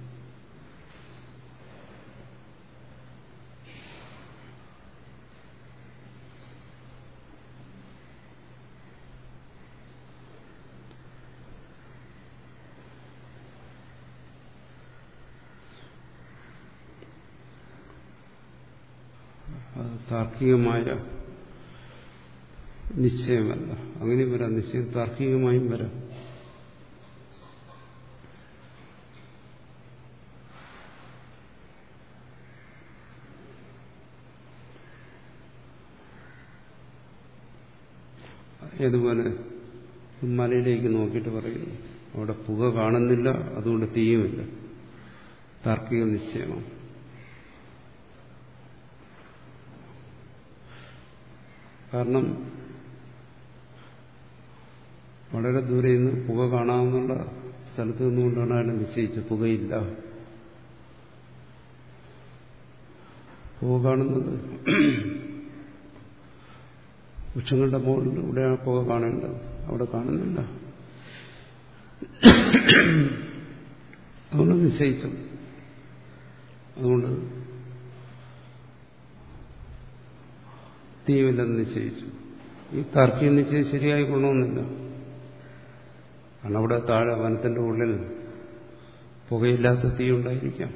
അത് താർക്കികമായ നിശ്ചയമല്ല അങ്ങനെയും വരാം നിശ്ചയം താർക്കികമായും വരാം ഏതുപോലെ മലയിലേക്ക് നോക്കിയിട്ട് പറയുന്നു അവിടെ പുക കാണുന്നില്ല അതുകൊണ്ട് തീയുമില്ല താർക്കിക നിശ്ചയമാണ് കാരണം വളരെ ദൂരെ നിന്ന് പുക കാണാമെന്നുള്ള സ്ഥലത്ത് നിന്നുകൊണ്ടാണ് അയാൾ നിശ്ചയിച്ചത് പുകയില്ല പുക കാണുന്നത് വൃക്ഷങ്ങളുടെ മുകളിൽ ഇവിടെയാണ് പുക കാണേണ്ടത് അവിടെ കാണുന്നില്ല അതുകൊണ്ട് നിശ്ചയിച്ചു അതുകൊണ്ട് തീയുമില്ലെന്ന് നിശ്ചയിച്ചു ഈ താർക്കികം നിശ്ചയം ശരിയായി കൊള്ളണമെന്നില്ല കാരണം അവിടെ താഴെ വനത്തിന്റെ ഉള്ളിൽ പുകയില്ലാത്ത തീ ഉണ്ടായിരിക്കാം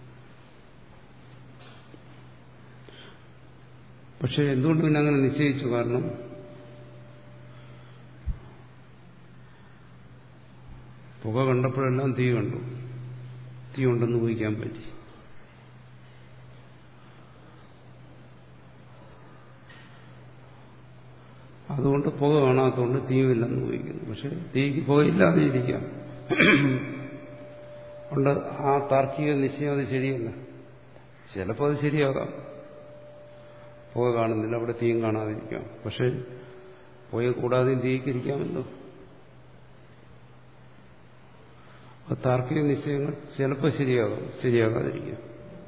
പക്ഷെ എന്തുകൊണ്ട് പിന്നെ അങ്ങനെ നിശ്ചയിച്ചു കാരണം പുക കണ്ടപ്പോഴെല്ലാം തീ കണ്ടു തീ ഉണ്ടെന്ന് ഊഹിക്കാൻ പറ്റി അതുകൊണ്ട് പുക കാണാത്തതുകൊണ്ട് തീയുമില്ലെന്ന് ഊഹിക്കുന്നു പക്ഷെ തീക്ക് പുകയില്ലാതെ ഇരിക്കാം അതുകൊണ്ട് ആ താർക്കിക നിശ്ചയം അത് ശരിയല്ല ചിലപ്പോൾ അത് ശരിയാകാം പുക കാണുന്നില്ല അവിടെ തീയും കാണാതിരിക്കാം പക്ഷെ പുക കൂടാതെയും തീക്കിരിക്കാമല്ലോ താർക്കിക നിശ്ചയങ്ങൾ ചിലപ്പോൾ ശരിയാകും ശരിയാകാതിരിക്കാം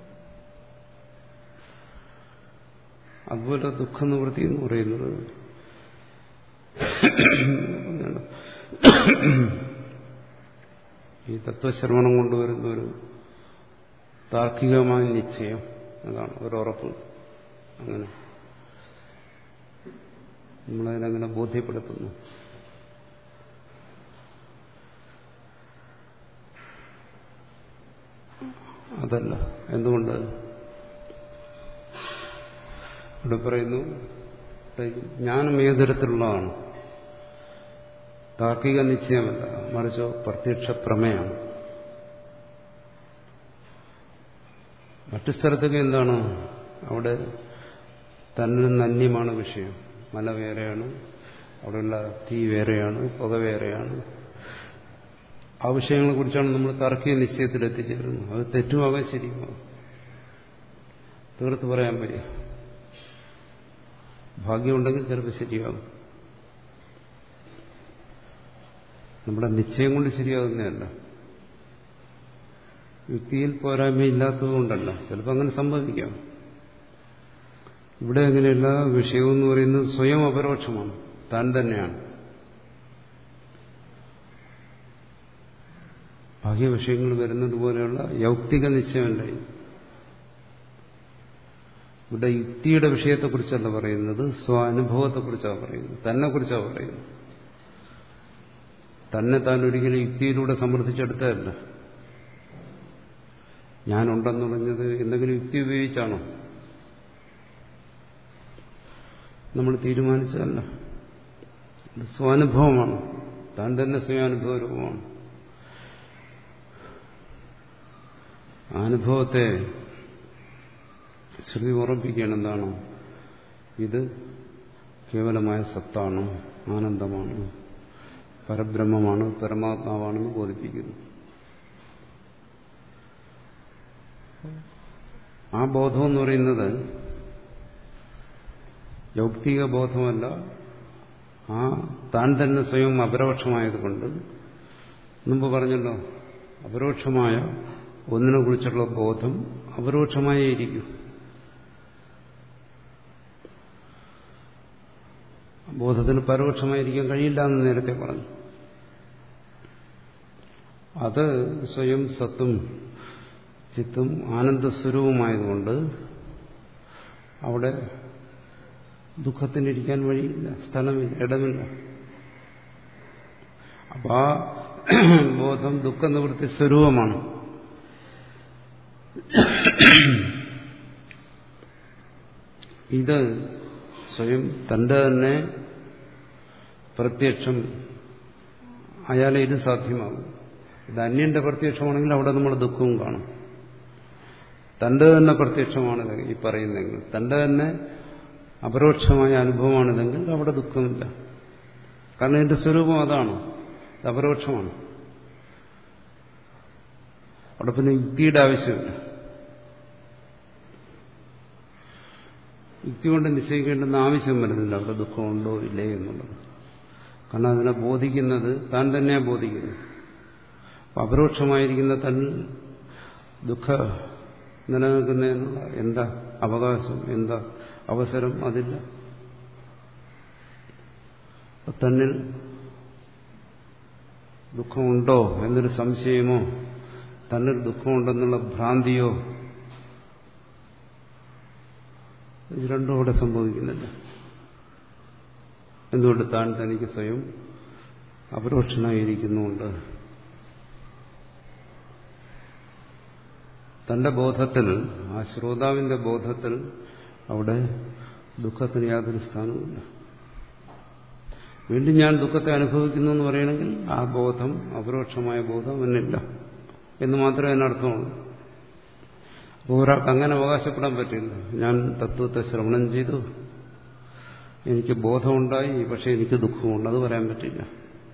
അതുപോലെ ദുഃഖനിവൃത്തി എന്ന് പറയുന്നത് ഈ തത്വശ്രവണം കൊണ്ടുവരുന്ന ഒരു താർക്കികമായ നിശ്ചയം അതാണ് ഒരു ഉറപ്പ് അങ്ങനെ നമ്മളതിനങ്ങനെ ബോധ്യപ്പെടുത്തുന്നു അതല്ല എന്തുകൊണ്ട് ഇവിടെ പറയുന്നു ജ്ഞാനം ഏത് തരത്തിലുള്ളതാണ് താർക്കിക നിശ്ചയമല്ല മറിച്ചോ പ്രത്യക്ഷ പ്രമേയാണ് മറ്റു സ്ഥലത്തൊക്കെ എന്താണ് അവിടെ തന്നിൽ നിന്ന് അന്യമാണ് വിഷയം മല വേറെയാണ് അവിടെയുള്ള തീ വേറെയാണ് പുക വേറെയാണ് ആ വിഷയങ്ങളെ കുറിച്ചാണ് നമ്മൾ തർക്കിയ നിശ്ചയത്തിൽ എത്തിച്ചേരുന്നത് അത് തെറ്റുമാകാൻ ശരിയുമാകും തീർത്ത് പറയാൻ വയ്യ ഭാഗ്യമുണ്ടെങ്കിൽ ചിലപ്പോൾ ശരിയാകും നമ്മുടെ നിശ്ചയം കൊണ്ട് ശരിയാകുന്നതല്ല യുക്തിയിൽ പോരായ്മയില്ലാത്തതുകൊണ്ടല്ല ചിലപ്പോൾ അങ്ങനെ സംഭവിക്കാം ഇവിടെ അങ്ങനെയല്ല വിഷയം എന്ന് പറയുന്നത് സ്വയം അപരോക്ഷമാണ് താൻ തന്നെയാണ് ബാഹ്യ വിഷയങ്ങൾ വരുന്നത് പോലെയുള്ള യൗക്തിക നിശ്ചയമല്ല ഇവിടെ യുക്തിയുടെ വിഷയത്തെക്കുറിച്ചല്ല പറയുന്നത് സ്വാനുഭവത്തെക്കുറിച്ചാണ് പറയുന്നത് തന്നെ കുറിച്ചാണ് പറയുന്നത് തന്നെ താൻ ഒരിക്കലും യുക്തിയിലൂടെ സമർത്ഥിച്ചെടുത്തതല്ല ഞാനുണ്ടെന്ന് പറഞ്ഞത് എന്തെങ്കിലും യുക്തി ഉപയോഗിച്ചാണോ നമ്മൾ തീരുമാനിച്ചതല്ല ഇത് സ്വാനുഭവമാണ് താൻ തന്നെ സ്വയാനുഭവ രൂപമാണ് അനുഭവത്തെ ശ്രുതി ഉറപ്പിക്കുകയാണ് എന്താണ് ഇത് കേവലമായ സത്താണ് ആനന്ദമാണ് പരബ്രഹ്മമാണ് പരമാത്മാവാണെന്ന് ബോധിപ്പിക്കുന്നു ആ ബോധം എന്ന് പറയുന്നത് യൗക്തിക ബോധമല്ല ആ താൻ തന്നെ സ്വയം അപരോക്ഷമായതുകൊണ്ട് മുമ്പ് പറഞ്ഞല്ലോ അപരോക്ഷമായ ഒന്നിനെ കുറിച്ചുള്ള ബോധം അപരോക്ഷമായേ ഇരിക്കും ബോധത്തിന് പരോക്ഷമായിരിക്കാൻ കഴിയില്ല എന്ന് നേരത്തെ പറഞ്ഞു അത് സ്വയം സത്തും ചിത്തും ആനന്ദസ്വരൂപമായതുകൊണ്ട് അവിടെ ദുഃഖത്തിനിരിക്കാൻ വഴിയില്ല സ്ഥലമില്ല ഇടമില്ല അപ്പൊ ആ ബോധം ദുഃഖ നിവൃത്തി സ്വരൂപമാണ് ഇത് സ്വയം തന്റെ തന്നെ പ്രത്യക്ഷം അയാളെ ഇത് സാധ്യമാകും ഇത് അന്യന്റെ പ്രത്യക്ഷമാണെങ്കിൽ അവിടെ നമ്മൾ ദുഃഖവും കാണും തന്റെ തന്നെ പ്രത്യക്ഷമാണ് ഈ പറയുന്നെങ്കിൽ തന്റെ തന്നെ അപരോക്ഷമായ അനുഭവമാണിതെങ്കിൽ അവിടെ ദുഃഖമില്ല കാരണം എന്റെ സ്വരൂപം അതാണ് ഇത് അപരോക്ഷമാണ് അവിടെ പിന്നെ യുക്തിയുടെ ആവശ്യമില്ല യുക്തി കൊണ്ട് നിശ്ചയിക്കേണ്ടുന്ന ആവശ്യം വരുന്നില്ല അവിടെ ദുഃഖമുണ്ടോ ഇല്ലേ എന്നുള്ളത് കാരണം അതിനെ ബോധിക്കുന്നത് താൻ തന്നെയാണ് ബോധിക്കുന്നത് അപ്പം അപരോക്ഷമായിരിക്കുന്ന തൻ ദുഃഖ നിലനിൽക്കുന്നതിനുള്ള എന്താ അവകാശം എന്താ അവസരം അതില്ല തന്നിൽ ദുഃഖമുണ്ടോ എന്നൊരു സംശയമോ തന്നിൽ ദുഃഖമുണ്ടെന്നുള്ള ഭ്രാന്തിയോ ഇത് രണ്ടും അവിടെ സംഭവിക്കുന്നില്ല എന്തുകൊണ്ട് താൻ തനിക്ക് സ്വയം അപരോക്ഷനായിരിക്കുന്നുണ്ട് തന്റെ ബോധത്തിൽ ആ ശ്രോതാവിന്റെ ബോധത്തിൽ അവിടെ ദുഃഖത്തിന് യാതൊരു സ്ഥാനവുമില്ല വീണ്ടും ഞാൻ ദുഃഖത്തെ അനുഭവിക്കുന്നു എന്ന് പറയണമെങ്കിൽ ആ ബോധം അപരോക്ഷമായ ബോധം എന്നില്ല എന്ന് മാത്രമേ അതിനർത്ഥമുള്ളൂ അപ്പോൾ ഒരാൾക്ക് അങ്ങനെ അവകാശപ്പെടാൻ പറ്റില്ല ഞാൻ തത്വത്തെ ശ്രവണം ചെയ്തു എനിക്ക് ബോധമുണ്ടായി പക്ഷെ എനിക്ക് ദുഃഖമുണ്ട് അത് പറയാൻ പറ്റില്ല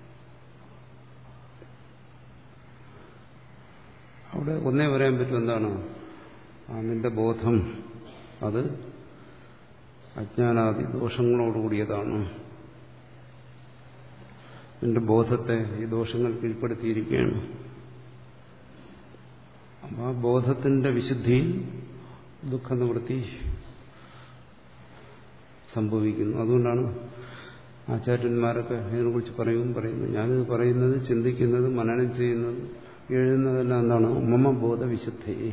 അവിടെ ഒന്നേ പറയാൻ പറ്റും എന്താണ് ആ നിന്റെ ബോധം അത് അജ്ഞാനാദി ദോഷങ്ങളോടുകൂടിയതാണ് നിന്റെ ബോധത്തെ ഈ ദോഷങ്ങൾ കീഴ്പ്പെടുത്തിയിരിക്കുകയാണ് അപ്പം ആ ബോധത്തിന്റെ വിശുദ്ധിയിൽ ദുഃഖനിവൃത്തി സംഭവിക്കുന്നു അതുകൊണ്ടാണ് ആചാര്യന്മാരൊക്കെ ഇതിനെക്കുറിച്ച് പറയും പറയുന്നത് ഞാനിത് പറയുന്നത് ചിന്തിക്കുന്നത് മനനം ചെയ്യുന്നത് എഴുതുന്നതെല്ലാം എന്താണ് മമ ബോധവിശുദ്ധയെ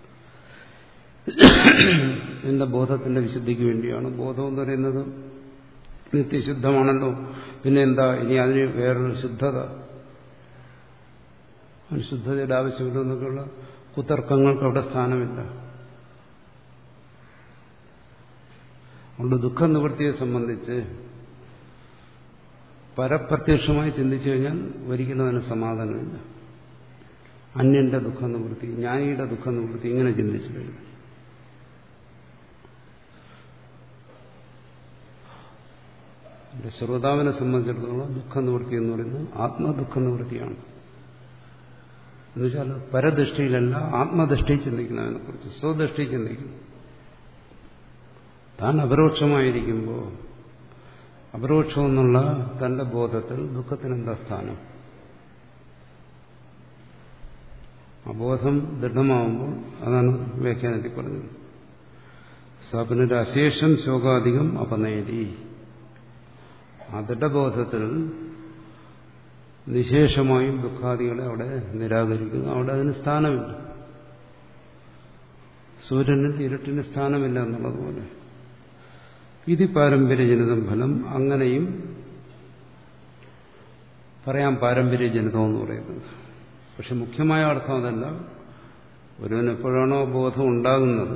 എന്റെ ബോധത്തിന്റെ വിശുദ്ധിക്ക് വേണ്ടിയാണ് ബോധം എന്ന് പറയുന്നത് നിത്യശുദ്ധമാണല്ലോ പിന്നെ എന്താ ഇനി അതിന് വേറൊരു ശുദ്ധത ശുദ്ധതയുടെ ആവശ്യമില്ലെന്നൊക്കെയുള്ള കുതർക്കങ്ങൾക്ക് അവിടെ സ്ഥാനമില്ല അതുകൊണ്ട് ദുഃഖ നിവൃത്തിയെ സംബന്ധിച്ച് പരപ്രത്യക്ഷമായി ചിന്തിച്ചു കഴിഞ്ഞാൽ ഒരിക്കലും അതിന് സമാധാനമില്ല അന്യന്റെ ദുഃഖ നിവൃത്തി ജ്ഞാനിയുടെ ദുഃഖ നിവൃത്തി ഇങ്ങനെ ചിന്തിച്ചു കഴിഞ്ഞു ശ്രോതാവിനെ സംബന്ധിച്ചിടത്തോളം ദുഃഖ നിവൃത്തി എന്ന് പറയുന്നത് ആത്മദുഃഖ നിവൃത്തിയാണ് എന്നുവെച്ചാൽ പരദൃഷ്ടിയിലല്ല ആത്മദൃഷ്ടി ചിന്തിക്കുന്നതിനെ കുറിച്ച് സ്വദൃഷ്ടി ചിന്തിക്കുന്നു താൻ അപരോക്ഷമായിരിക്കുമ്പോൾ അപരോക്ഷം എന്നുള്ള തന്റെ ബോധത്തിൽ ദുഃഖത്തിന് എന്താ സ്ഥാനം അബോധം ദൃഢമാവുമ്പോൾ അതാണ് വ്യാഖ്യാനത്തിൽ പറഞ്ഞത് സപനയുടെ അശേഷം ശോകാധികം അപനയതി ആ ദൃഢബോധത്തിൽ നിശേഷമായും ദുഃഖാദികളെ അവിടെ നിരാകരിക്കുന്നു അവിടെ അതിന് സ്ഥാനമില്ല സൂര്യനിൽ ഇരുട്ടിന് സ്ഥാനമില്ല എന്നുള്ളതുപോലെ ഇത് പാരമ്പര്യജനിതം ഫലം അങ്ങനെയും പറയാം പാരമ്പര്യജനിതം എന്ന് പറയുന്നത് പക്ഷെ മുഖ്യമായ അർത്ഥം അതല്ല ഒരുവൻ എപ്പോഴാണോ ബോധം ഉണ്ടാകുന്നത്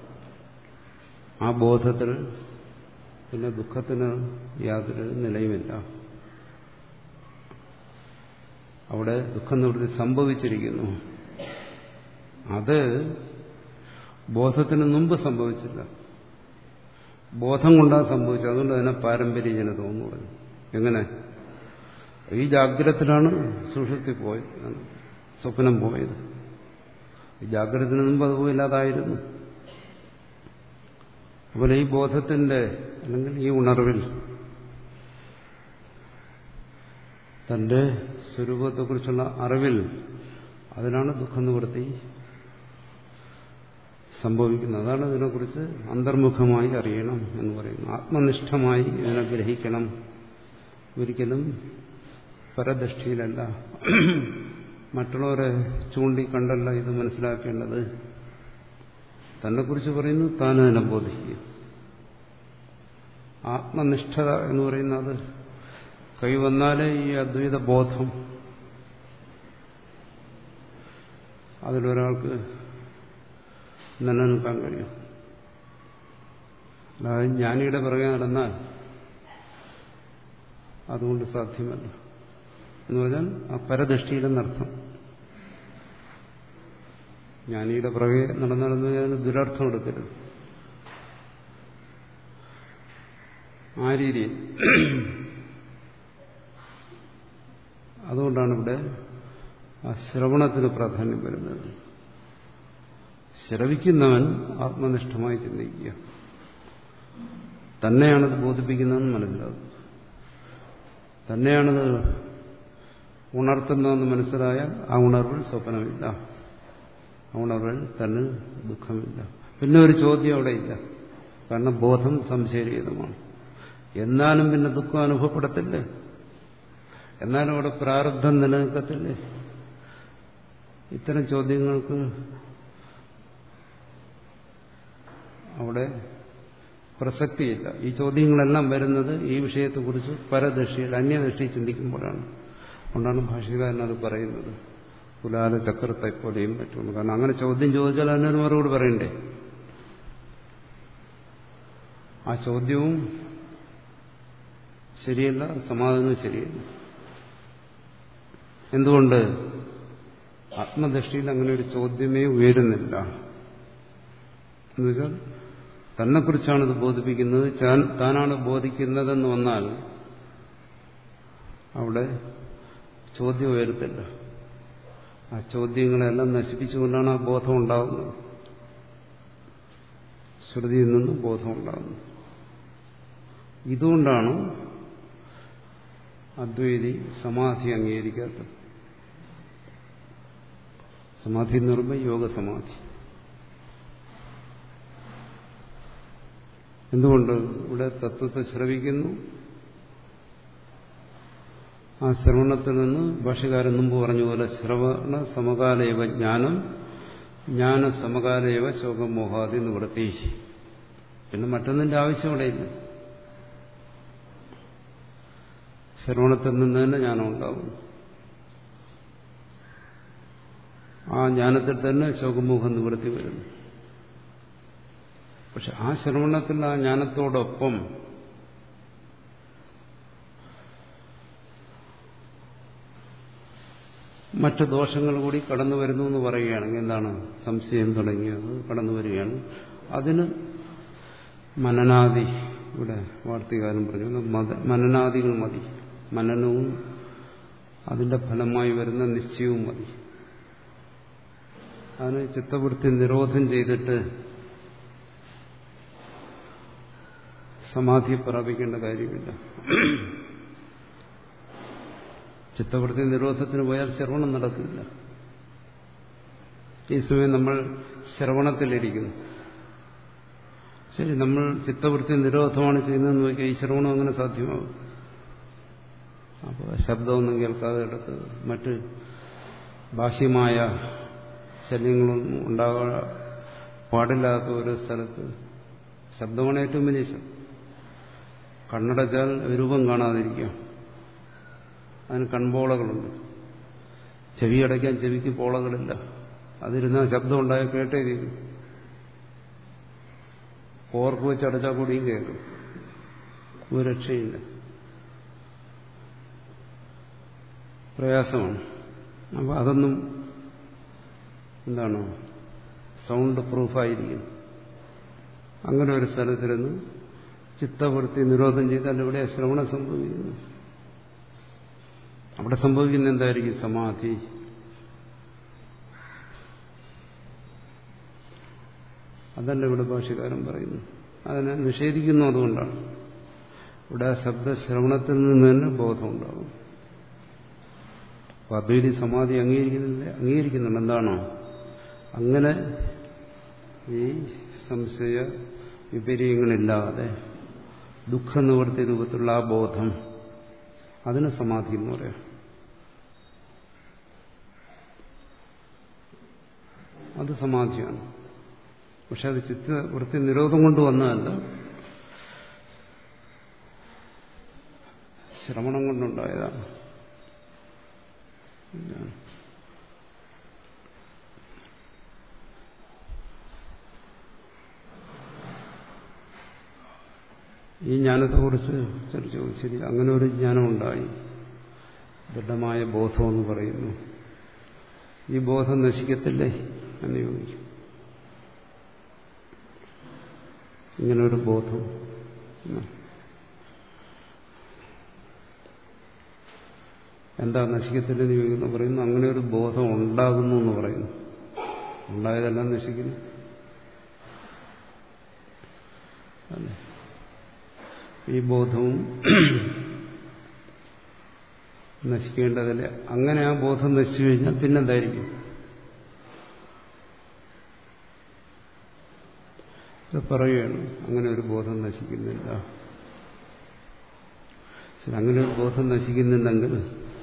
ആ ബോധത്തിൽ പിന്നെ ദുഃഖത്തിന് യാതൊരു നിലയുമില്ല അവിടെ ദുഃഖനിവൃത്തി സംഭവിച്ചിരിക്കുന്നു അത് ബോധത്തിന് മുമ്പ് സംഭവിച്ചില്ല ബോധം കൊണ്ടാണ് സംഭവിച്ചത് അതുകൊണ്ട് തന്നെ പാരമ്പര്യജനതം എന്ന് പറഞ്ഞു എങ്ങനെ ഈ ജാഗ്രതത്തിലാണ് സുഷുപ്തി പോയത് സ്വപ്നം പോയത് ഈ ജാഗ്രതത്തിന് മുമ്പ് അത് പോയില്ലാതായിരുന്നു അതുപോലെ ഈ ബോധത്തിന്റെ അല്ലെങ്കിൽ ഈ ഉണർവിൽ തന്റെ സ്വരൂപത്തെക്കുറിച്ചുള്ള അറിവിൽ അതിനാണ് ദുഃഖനിവൃത്തി സംഭവിക്കുന്നത് അതാണ് ഇതിനെക്കുറിച്ച് അന്തർമുഖമായി അറിയണം എന്ന് പറയുന്നു ആത്മനിഷ്ഠമായി ഇതിനെ ഗ്രഹിക്കണം ഒരിക്കലും പരദൃഷ്ടിയിലല്ല മറ്റുള്ളവരെ ചൂണ്ടിക്കണ്ടല്ല ഇത് മനസ്സിലാക്കേണ്ടത് തന്നെക്കുറിച്ച് പറയുന്നു താൻ അതിനെ ബോധിക്കുക ആത്മനിഷ്ഠത എന്ന് പറയുന്നത് കൈവന്നാലേ ഈ അദ്വൈത ബോധം അതിലൊരാൾക്ക് നിലനിൽക്കാൻ കഴിയും അല്ലാതെ ജ്ഞാനിയുടെ പിറകെ നടന്നാൽ അതുകൊണ്ട് സാധ്യമല്ല എന്ന് പറഞ്ഞാൽ ആ പരദൃഷ്ടിയിലെന്നർത്ഥം ജ്ഞാനിയുടെ പിറകെ നടന്നാലെന്ന് പറഞ്ഞാൽ അതിന് ദുരർത്ഥം എടുക്കരുത് ആ രീതിയിൽ അതുകൊണ്ടാണ് ഇവിടെ ആ ശ്രവണത്തിന് പ്രാധാന്യം വരുന്നത് ശ്രവിക്കുന്നവൻ ആത്മനിഷ്ഠമായി ചിന്തിക്കുക തന്നെയാണത് ബോധിപ്പിക്കുന്നതെന്ന് മനസ്സിലാകും തന്നെയാണത് ഉണർത്തുന്നതെന്ന് മനസ്സിലായാൽ ആ ഉണർവിൽ സ്വപ്നമില്ല ആ ഉണർവിൽ തന്നെ ദുഃഖമില്ല പിന്നെ ഒരു ചോദ്യം അവിടെ ഇല്ല കാരണം ബോധം സംശയരഹിതമാണ് എന്നാലും പിന്നെ ദുഃഖം അനുഭവപ്പെടത്തില്ലേ എന്നാലും അവിടെ പ്രാരബ്ധം നിലനിൽക്കത്തില്ലേ ഇത്തരം ചോദ്യങ്ങൾക്ക് അവിടെ പ്രസക്തിയില്ല ഈ ചോദ്യങ്ങളെല്ലാം വരുന്നത് ഈ വിഷയത്തെക്കുറിച്ച് പരദൃഷ്ടിയിൽ അന്യദൃഷ്ടി ചിന്തിക്കുമ്പോഴാണ് അതുകൊണ്ടാണ് ഭാഷകാരൻ അത് പറയുന്നത് കുലാല ചക്രത്തെ പോലെയും പറ്റുള്ളൂ കാരണം അങ്ങനെ ചോദ്യം ചോദിച്ചാൽ അതിനൊരു മറുപടി പറയണ്ടേ ആ ചോദ്യവും ശരിയല്ല സമാധാനവും ശരിയല്ല എന്തുകൊണ്ട് ആത്മദൃഷ്ടിയിൽ അങ്ങനെ ഒരു ചോദ്യമേ ഉയരുന്നില്ല എന്നുവെച്ചാൽ തന്നെക്കുറിച്ചാണ് ഇത് ബോധിപ്പിക്കുന്നത് താനാണ് ബോധിക്കുന്നതെന്ന് വന്നാൽ അവിടെ ചോദ്യം ഉയരത്തില്ല ആ ചോദ്യങ്ങളെല്ലാം നശിപ്പിച്ചുകൊണ്ടാണ് ആ ബോധം ഉണ്ടാകുന്നത് ശ്രുതിയിൽ നിന്നും ബോധം ഉണ്ടാകുന്നത് ഇതുകൊണ്ടാണ് അദ്വൈതി സമാധി അംഗീകരിക്കാത്തത് സമാധി എന്ന് പറയുമ്പോൾ യോഗസമാധി എന്തുകൊണ്ട് ഇവിടെ തത്വത്തെ ശ്രവിക്കുന്നു ആ ശ്രവണത്തിൽ നിന്ന് ഭാഷകാരൻ മുമ്പ് പറഞ്ഞ പോലെ ശ്രവണ സമകാലയവ ജ്ഞാനം ജ്ഞാന സമകാലയവ ശോകമോഹാദി നിവൃത്തി പിന്നെ മറ്റൊന്നിന്റെ ആവശ്യം ഇവിടെ ഇല്ല ശ്രവണത്തിൽ നിന്ന് തന്നെ ജ്ഞാനം ഉണ്ടാകും ആ ജ്ഞാനത്തിൽ തന്നെ ശോകമോഹം നിവൃത്തി വരുന്നു പക്ഷെ ആ ശ്രവണത്തിൽ ആ ജ്ഞാനത്തോടൊപ്പം മറ്റു ദോഷങ്ങൾ കൂടി കടന്നു വരുന്നു എന്ന് പറയുകയാണെങ്കിൽ എന്താണ് സംശയം തുടങ്ങിയത് കടന്നു വരികയാണ് അതിന് മനനാദി ഇവിടെ വാർത്തകാരൻ പറഞ്ഞു മനനാദികൾ മതി മനനവും അതിന്റെ ഫലമായി വരുന്ന നിശ്ചയവും മതി അതിന് ചിത്തവൃത്തി നിരോധം ചെയ്തിട്ട് സമാധി പ്രാപിക്കേണ്ട കാര്യമില്ല ചിത്തവൃത്തി നിരോധത്തിന് പോയാൽ ശ്രവണം നടക്കില്ല ഈ സമയം നമ്മൾ ശ്രവണത്തിലിരിക്കുന്നു ശരി നമ്മൾ ചിത്തവൃത്തി നിരോധമാണ് ചെയ്യുന്നതെന്ന് നോക്കിയാൽ ഈ ശ്രവണം അങ്ങനെ സാധ്യമാകും അപ്പോൾ ശബ്ദമൊന്നും കേൾക്കാതെ എടുത്ത് മറ്റ് ബാഹ്യമായ ശല്യങ്ങളൊന്നും ഉണ്ടാകാൻ പാടില്ലാത്ത ഒരു സ്ഥലത്ത് ശബ്ദമാണ് ഏറ്റവും വലിയ ശബ്ദം കണ്ണടച്ചാൽ രൂപം കാണാതിരിക്കാം അതിന് കൺപോളകളുണ്ട് ചെവി അടയ്ക്കാൻ ചെവിക്ക് പോളകളില്ല അതിരുന്നാൽ ശബ്ദം ഉണ്ടായ കേട്ടേ തീരും ഓർക്ക് വെച്ച് അടച്ചാൽ കൂടിയും കേൾക്കും ഒരു രക്ഷയില്ല പ്രയാസമാണ് അപ്പോൾ അതൊന്നും എന്താണ് സൗണ്ട് പ്രൂഫായിരിക്കും അങ്ങനെ ഒരു സ്ഥലത്തിരുന്ന് ചിത്തവൃത്തി നിരോധം ചെയ്താൽ ഇവിടെ ശ്രവണം സംഭവിക്കുന്നു അവിടെ സംഭവിക്കുന്ന എന്തായിരിക്കും സമാധി അതല്ല ഇവിടെ ഭാഷകാരൻ പറയുന്നു അതിനെ നിഷേധിക്കുന്നു അതുകൊണ്ടാണ് ഇവിടെ ആ ശബ്ദശ്രവണത്തിൽ നിന്ന് തന്നെ ബോധം ഉണ്ടാകും അപ്പൊ അദ്വൈതി സമാധി അംഗീകരിക്കുന്നില്ല അംഗീകരിക്കുന്നുണ്ട് എന്താണോ അങ്ങനെ ഈ സംശയ വിപര്യങ്ങളില്ലാതെ ദുഃഖ നിവൃത്തി രൂപത്തിലുള്ള ആ ബോധം അതിന് സമാധി എന്ന് പറയാം അത് സമാധിയാണ് പക്ഷെ അത് ചിത്തവൃത്തി നിരോധം കൊണ്ട് വന്നതല്ല ശ്രവണം കൊണ്ടുണ്ടായതാണ് ഈ ജ്ഞാനത്തെക്കുറിച്ച് ചർച്ച ശരി അങ്ങനെ ഒരു ജ്ഞാനം ഉണ്ടായി ദൃഢമായ ബോധമെന്ന് പറയുന്നു ഈ ബോധം നശിക്കത്തില്ലേ എന്ന് ചോദിക്കും ഇങ്ങനെ ഒരു ബോധം എന്താ നശിക്കത്തില്ലെന്ന് ചോദിക്കുന്നു പറയുന്നു അങ്ങനെ ഒരു ബോധം ഉണ്ടാകുന്നു എന്ന് പറയുന്നു ഉണ്ടായതെല്ലാം നശിക്കുന്നു അല്ലേ ഈ ബോധവും നശിക്കേണ്ടതില്ല അങ്ങനെ ആ ബോധം നശിച്ചു കഴിഞ്ഞാൽ പിന്നെന്തായിരിക്കും ഇത് പറയുകയാണ് അങ്ങനെ ഒരു ബോധം നശിക്കുന്നില്ല ശരി അങ്ങനെ ഒരു ബോധം നശിക്കുന്നുണ്ടെങ്കിൽ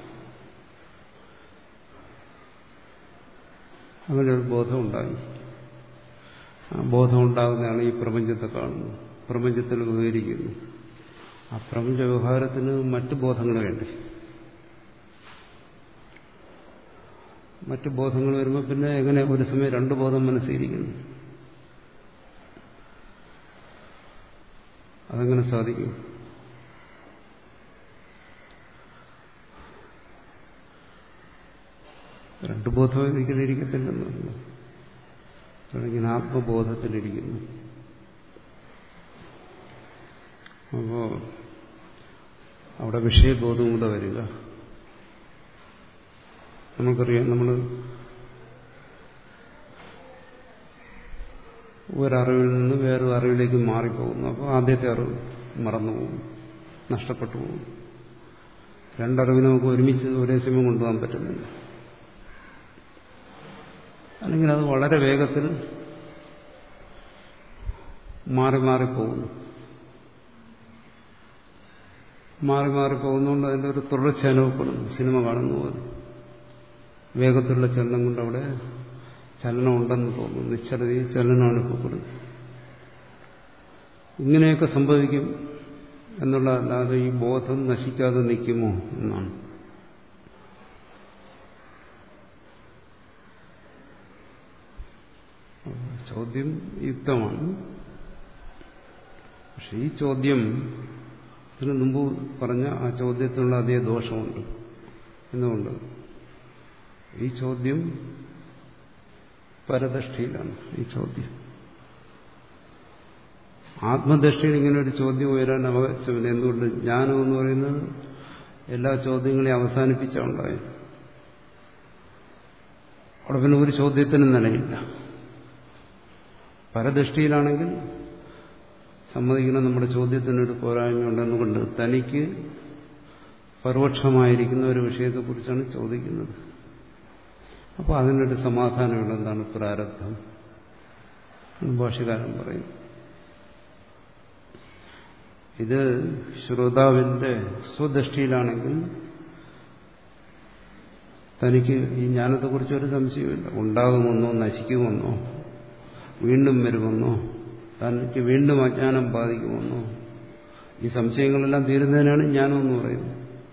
അങ്ങനെ ഒരു ബോധം ഉണ്ടായി ആ ബോധം ഉണ്ടാകുന്നതാണ് ഈ പ്രപഞ്ചത്തെ കാണുന്നത് പ്രപഞ്ചത്തിൽ വിവരിക്കുന്നു ആ പ്രപഞ്ച വ്യവഹാരത്തിന് മറ്റു ബോധങ്ങൾ വേണ്ടി മറ്റു ബോധങ്ങൾ വരുമ്പോൾ പിന്നെ എങ്ങനെ ഒരു സമയം രണ്ട് ബോധം മനസ്സിരിക്കുന്നു അതെങ്ങനെ സാധിക്കും രണ്ടു ബോധം ഒരിക്കലും ഇരിക്കത്തില്ലെന്നല്ല അല്ലെങ്കിൽ ആത്മബോധത്തിലിരിക്കുന്നു അപ്പോ അവിടെ വിഷയബോധവും കൂടെ വരിക നമുക്കറിയാം നമ്മൾ ഒരറിവിൽ നിന്ന് വേറൊരു അറിവിലേക്ക് മാറിപ്പോകുന്നു അപ്പോൾ ആദ്യത്തെ അറിവ് മറന്നുപോകും നഷ്ടപ്പെട്ടു പോകും രണ്ടറിവ് നമുക്ക് ഒരുമിച്ച് ഒരേ സമയം കൊണ്ടുപോകാൻ പറ്റുന്നില്ല അല്ലെങ്കിൽ അത് വളരെ വേഗത്തിൽ മാറി മാറി പോകുന്നു മാറി മാറി പോകുന്നതുകൊണ്ട് അതിൻ്റെ ഒരു തുടർച്ച അനുഭവപ്പെടുന്നു സിനിമ കാണുന്ന പോലെ വേഗത്തിലുള്ള ചലനം കൊണ്ട് അവിടെ ചലനം ഉണ്ടെന്ന് തോന്നുന്നു നിശ്ചലതയിൽ ചലനം അനുഭവപ്പെടുന്നു ഇങ്ങനെയൊക്കെ സംഭവിക്കും എന്നുള്ളതല്ലാതെ ഈ ബോധം നശിക്കാതെ നിൽക്കുമോ എന്നാണ് ചോദ്യം യുക്തമാണ് പക്ഷെ ഈ ചോദ്യം ഇതിനു മുമ്പ് പറഞ്ഞ ആ ചോദ്യത്തിനുള്ള അതേ ദോഷമുണ്ട് എന്തുകൊണ്ട് ഈ ചോദ്യം പരദൃഷ്ടിയിലാണ് ഈ ചോദ്യം ആത്മദൃഷ്ടിയിൽ ഇങ്ങനെ ഒരു ചോദ്യം ഉയരാൻ അവകാശമില്ല എന്തുകൊണ്ട് ജ്ഞാനം എന്ന് പറയുന്നത് എല്ലാ ചോദ്യങ്ങളെയും അവസാനിപ്പിച്ചുണ്ടായത് അവിടെ പിന്നെ ഒരു ചോദ്യത്തിനും നിലയില്ല പരദൃഷ്ടിയിലാണെങ്കിൽ സമ്മതിക്കണം നമ്മുടെ ചോദ്യത്തിനൊരു പോരായ്മ ഉണ്ടെന്നുകൊണ്ട് തനിക്ക് പരോക്ഷമായിരിക്കുന്ന ഒരു വിഷയത്തെക്കുറിച്ചാണ് ചോദിക്കുന്നത് അപ്പോൾ അതിനൊരു സമാധാനമുള്ള എന്താണ് പ്രാരബ്ധം ഭാഷകാരൻ പറയുന്നു ഇത് ശ്രോതാവിന്റെ സ്വദൃഷ്ടിയിലാണെങ്കിൽ തനിക്ക് ഈ ജ്ഞാനത്തെക്കുറിച്ച് ഒരു സംശയമില്ല ഉണ്ടാകുമെന്നോ നശിക്കുമെന്നോ വീണ്ടും വരുമെന്നോ തനിക്ക് വീണ്ടും അജ്ഞാനം ബാധിക്കുമെന്നോ ഈ സംശയങ്ങളെല്ലാം തീരുന്നതിനാണ് ജ്ഞാനം എന്ന് പറയുന്നത്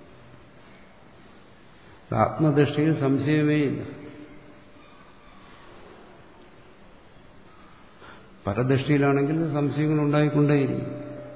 ആത്മദൃഷ്ടിയിൽ സംശയമേ ഇല്ല പരദൃഷ്ടിയിലാണെങ്കിൽ സംശയങ്ങൾ ഉണ്ടായിക്കൊണ്ടേയിരിക്കും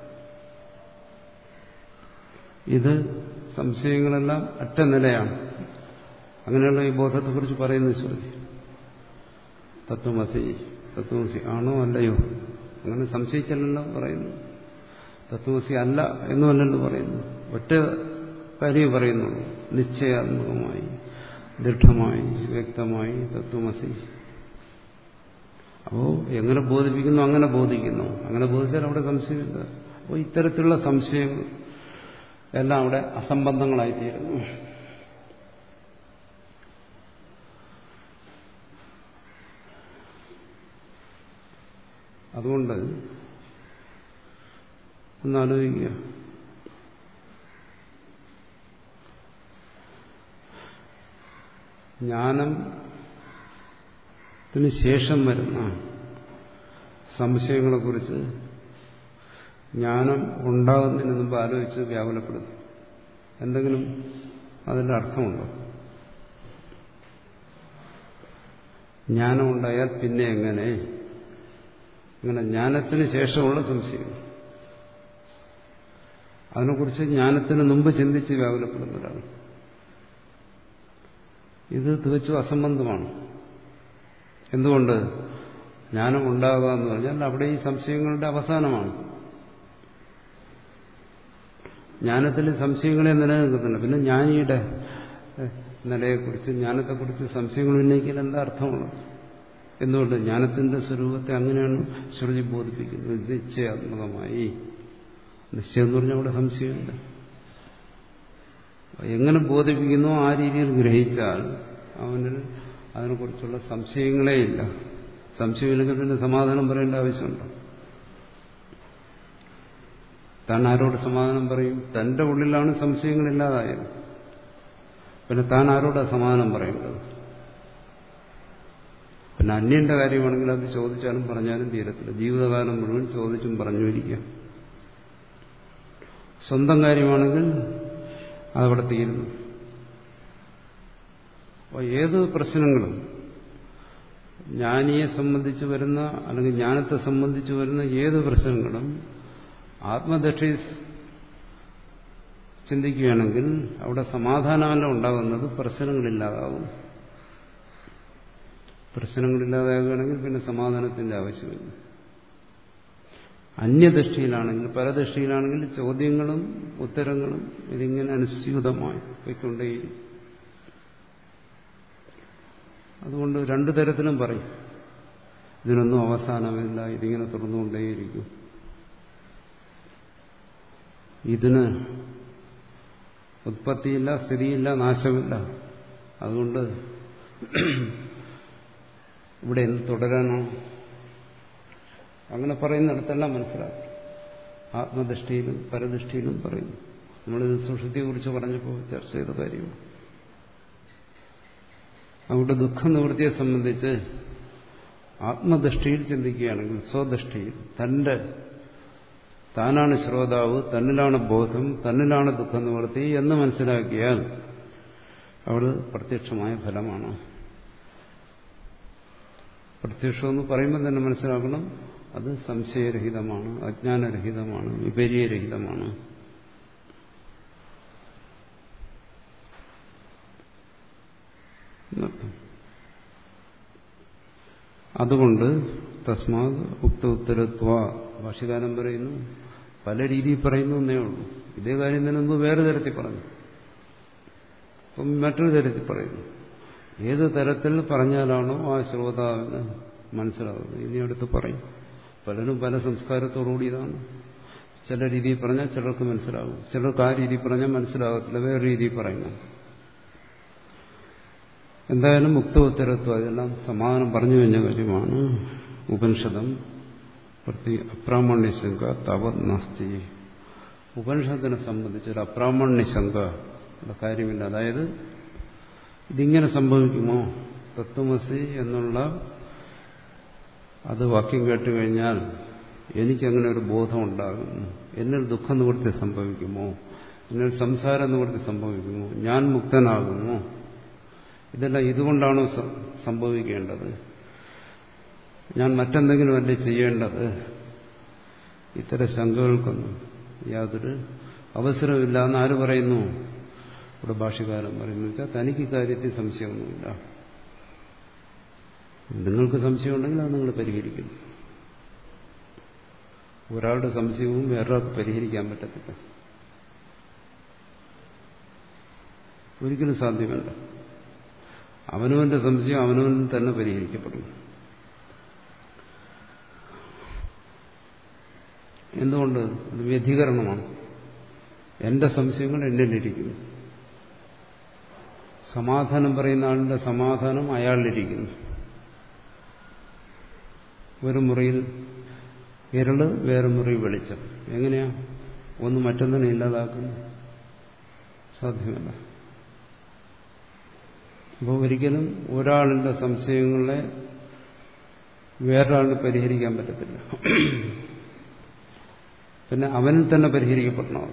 ഇത് സംശയങ്ങളെല്ലാം അറ്റ നിലയാണ് അങ്ങനെയുള്ള ഈ ബോധത്തെക്കുറിച്ച് പറയുന്നത് ശ്രുതി തത്വമസി തത്വമസി ആണോ അല്ലയോ അങ്ങനെ സംശയിച്ചല്ലോ പറയുന്നു തത്വമസി അല്ല എന്നുമല്ലല്ലോ പറയുന്നു ഒറ്റ കാര്യം പറയുന്നുള്ളൂ നിശ്ചയാത്മകമായി ദൃഢമായി വ്യക്തമായി തത്വമസി അപ്പോ എങ്ങനെ ബോധിപ്പിക്കുന്നു അങ്ങനെ ബോധിക്കുന്നു അങ്ങനെ ബോധിച്ചാൽ അവിടെ സംശയമില്ല അപ്പോൾ ഇത്തരത്തിലുള്ള സംശയങ്ങൾ എല്ലാം അവിടെ അസംബന്ധങ്ങളായിത്തീരുന്നു അതുകൊണ്ട് ഒന്നാലോചിക്കുക ജ്ഞാനത്തിന് ശേഷം വരുന്ന സംശയങ്ങളെക്കുറിച്ച് ജ്ഞാനം ഉണ്ടാകുന്നതിന് മുമ്പ് ആലോചിച്ച് വ്യാകുലപ്പെടുന്നു എന്തെങ്കിലും അതിൻ്റെ അർത്ഥമുണ്ടോ ജ്ഞാനം ഉണ്ടായാൽ പിന്നെ എങ്ങനെ അങ്ങനെ ജ്ഞാനത്തിന് ശേഷമുള്ള സംശയം അതിനെക്കുറിച്ച് ജ്ഞാനത്തിന് മുമ്പ് ചിന്തിച്ച് വ്യാകുലപ്പെടുന്നവരാണ് ഇത് തികച്ചും അസംബന്ധമാണ് എന്തുകൊണ്ട് ജ്ഞാനം ഉണ്ടാകുക എന്ന് പറഞ്ഞാൽ അവിടെ ഈ സംശയങ്ങളുടെ അവസാനമാണ് ജ്ഞാനത്തിൽ സംശയങ്ങളെ നിലനിൽക്കുന്നില്ല പിന്നെ ജ്ഞാനിയുടെ നിലയെക്കുറിച്ച് ജ്ഞാനത്തെക്കുറിച്ച് സംശയങ്ങൾ ഉന്നയിക്കാൻ എന്താ അർത്ഥമുള്ളത് എന്തുകൊണ്ട് ജ്ഞാനത്തിന്റെ സ്വരൂപത്തെ അങ്ങനെയാണ് ശ്രുതി ബോധിപ്പിക്കുന്നത് നിശ്ചയാത്മകമായി നിശ്ചയം എന്ന് പറഞ്ഞാൽ അവിടെ സംശയമില്ല എങ്ങനെ ബോധിപ്പിക്കുന്നോ ആ രീതിയിൽ ഗ്രഹിച്ചാൽ അവന് അതിനെക്കുറിച്ചുള്ള സംശയങ്ങളേ ഇല്ല സംശയമില്ലെങ്കിൽ പിന്നെ സമാധാനം പറയേണ്ട ആവശ്യമുണ്ടോ താൻ ആരോട് സമാധാനം പറയും തന്റെ ഉള്ളിലാണ് സംശയങ്ങളില്ലാതായത് പിന്നെ താൻ ആരോടാ സമാധാനം പറയേണ്ടത് പിന്നെ അന്യന്റെ കാര്യമാണെങ്കിൽ അത് ചോദിച്ചാലും പറഞ്ഞാലും തീരത്തില്ല ജീവിതകാലം മുഴുവൻ ചോദിച്ചും പറഞ്ഞു ഇരിക്കാം സ്വന്തം കാര്യമാണെങ്കിൽ അതവിടെ തീരുന്നു അപ്പോൾ ഏത് പ്രശ്നങ്ങളും ജ്ഞാനിയെ സംബന്ധിച്ച് വരുന്ന അല്ലെങ്കിൽ ജ്ഞാനത്തെ സംബന്ധിച്ച് വരുന്ന ഏത് പ്രശ്നങ്ങളും ആത്മദക്ഷി ചിന്തിക്കുകയാണെങ്കിൽ അവിടെ സമാധാനമല്ല ഉണ്ടാകുന്നത് പ്രശ്നങ്ങളില്ലാതാവും പ്രശ്നങ്ങളില്ലാതാകുകയാണെങ്കിൽ പിന്നെ സമാധാനത്തിന്റെ ആവശ്യമില്ല അന്യദൃഷ്ടിയിലാണെങ്കിൽ പരദൃഷ്ടിയിലാണെങ്കിൽ ചോദ്യങ്ങളും ഉത്തരങ്ങളും ഇതിങ്ങനെ അനുസ്യൂതമായി പോയിക്കൊണ്ടേയിരിക്കും അതുകൊണ്ട് രണ്ടു തരത്തിലും പറയും ഇതിനൊന്നും അവസാനമില്ല ഇതിങ്ങനെ തുറന്നുകൊണ്ടേയിരിക്കും ഇതിന് ഉത്പത്തിയില്ല സ്ഥിതിയില്ല നാശമില്ല അതുകൊണ്ട് ഇവിടെ എന്ത് തുടരാനോ അങ്ങനെ പറയുന്നിടത്തെല്ലാം മനസ്സിലാക്കും ആത്മദൃഷ്ടിയിലും പരദൃഷ്ടിയിലും പറയുന്നു നമ്മളിത് സുഷൃത്തിയെക്കുറിച്ച് പറഞ്ഞപ്പോൾ ചർച്ച ചെയ്ത കാര്യമാണ് അവിടെ ദുഃഖ നിവൃത്തിയെ സംബന്ധിച്ച് ആത്മദൃഷ്ടിയിൽ ചിന്തിക്കുകയാണെങ്കിൽ സ്വദൃഷ്ടിയിൽ തന്റെ താനാണ് ശ്രോതാവ് തന്നിലാണ് ബോധം തന്നിലാണ് ദുഃഖ നിവൃത്തി എന്ന് മനസ്സിലാക്കിയാൽ അവിടെ പ്രത്യക്ഷമായ ഫലമാണ് പ്രത്യക്ഷമെന്ന് പറയുമ്പോൾ തന്നെ മനസ്സിലാക്കണം അത് സംശയരഹിതമാണ് അജ്ഞാനരഹിതമാണ് വിപര്യരഹിതമാണ് അതുകൊണ്ട് തസ്മാത് ഉക്ത ഉത്തരത്വ ഭാഷകാലം പറയുന്നു പല രീതിയിൽ പറയുന്നു എന്നേ ഉള്ളൂ ഇതേ കാര്യം തന്നെ മുമ്പ് വേറെ തരത്തിൽ പറഞ്ഞു അപ്പം മറ്റൊരു തരത്തിൽ പറയുന്നു ഏത് തരത്തിൽ പറഞ്ഞാലാണോ ആ ശ്രോതാവിന് മനസ്സിലാകുന്നത് ഇനി അടുത്ത് പറയും പലരും പല സംസ്കാരത്തോടുകൂടി ഇതാണ് ചില രീതിയിൽ പറഞ്ഞാൽ ചിലർക്ക് മനസ്സിലാകും ചിലർക്ക് ആ രീതിയിൽ പറഞ്ഞാൽ മനസ്സിലാകത്തില്ല വേറെ രീതിയിൽ പറയുന്നു എന്തായാലും മുക്തോത്തരത്വം അതെല്ലാം സമാധാനം പറഞ്ഞു കഴിഞ്ഞ കാര്യമാണ് ഉപനിഷദം പ്രതി അപ്രാമാണ്യശങ്ക തവത് നാസ്തി ഉപനിഷത്തിനെ സംബന്ധിച്ചൊരു അപ്രാമാണ്യശങ്ക കാര്യമില്ല അതായത് ഇതിങ്ങനെ സംഭവിക്കുമോ തത്വമസി എന്നുള്ള അത് വാക്യം കേട്ട് കഴിഞ്ഞാൽ എനിക്കങ്ങനെ ഒരു ബോധം ഉണ്ടാകും എന്നിൽ ദുഃഖ നിവൃത്തി സംഭവിക്കുമോ എന്നിൽ സംസാര നിവൃത്തി സംഭവിക്കുമോ ഞാൻ മുക്തനാകുമോ ഇതെല്ലാം ഇതുകൊണ്ടാണോ സംഭവിക്കേണ്ടത് ഞാൻ മറ്റെന്തെങ്കിലും അല്ലേ ചെയ്യേണ്ടത് ഇത്തരം ശങ്കകൾക്കൊന്നും യാതൊരു അവസരമില്ല എന്ന് ആര് പറയുന്നു ഇവിടെ ഭാഷകാലം പറയുന്നു വെച്ചാൽ തനിക്ക് കാര്യത്തിൽ സംശയമൊന്നുമില്ല നിങ്ങൾക്ക് സംശയമുണ്ടെങ്കിൽ അത് നിങ്ങൾ പരിഹരിക്കുന്നു ഒരാളുടെ സംശയവും വേറൊരാൾക്ക് പരിഹരിക്കാൻ പറ്റത്തില്ല ഒരിക്കലും സാധ്യമല്ല അവനവന്റെ സംശയം അവനവൻ തന്നെ പരിഹരിക്കപ്പെടും എന്തുകൊണ്ട് അത് വ്യധികരണമാണ് എന്റെ സംശയങ്ങൾ എന്നിലിരിക്കുന്നു സമാധാനം പറയുന്ന ആളിന്റെ സമാധാനം അയാളിലിരിക്കുന്നു ഒരു മുറിയിൽ ഇരള് വേറെ മുറി വെളിച്ചം എങ്ങനെയാ ഒന്ന് മറ്റൊന്നിനെ ഇല്ലാതാക്കുന്നു സാധ്യമല്ല അപ്പോൾ ഒരിക്കലും ഒരാളിന്റെ സംശയങ്ങളെ വേറൊരാളിന് പരിഹരിക്കാൻ പറ്റത്തില്ല പിന്നെ അവനിൽ തന്നെ പരിഹരിക്കപ്പെടണം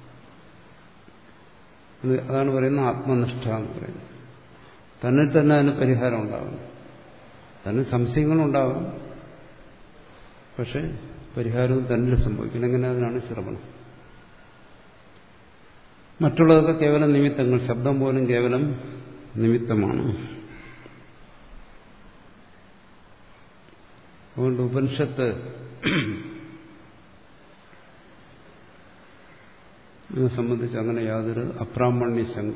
അതാണ് പറയുന്നത് ആത്മനിഷ്ഠ എന്ന് പറയുന്നത് തന്നിൽ തന്നെ അതിന് പരിഹാരം ഉണ്ടാകും തന്നെ സംശയങ്ങളുണ്ടാകും പക്ഷെ പരിഹാരവും തന്നിൽ സംഭവിക്കണം എങ്ങനെ അതിനാണ് ശ്രവണം മറ്റുള്ളതൊക്കെ കേവലം നിമിത്തങ്ങൾ ശബ്ദം പോലും കേവലം നിമിത്തമാണ് അതുകൊണ്ട് ഉപനിഷത്ത് ഇതിനെ സംബന്ധിച്ച് അങ്ങനെ യാതൊരു അപ്രാമാണ്യ ശങ്ക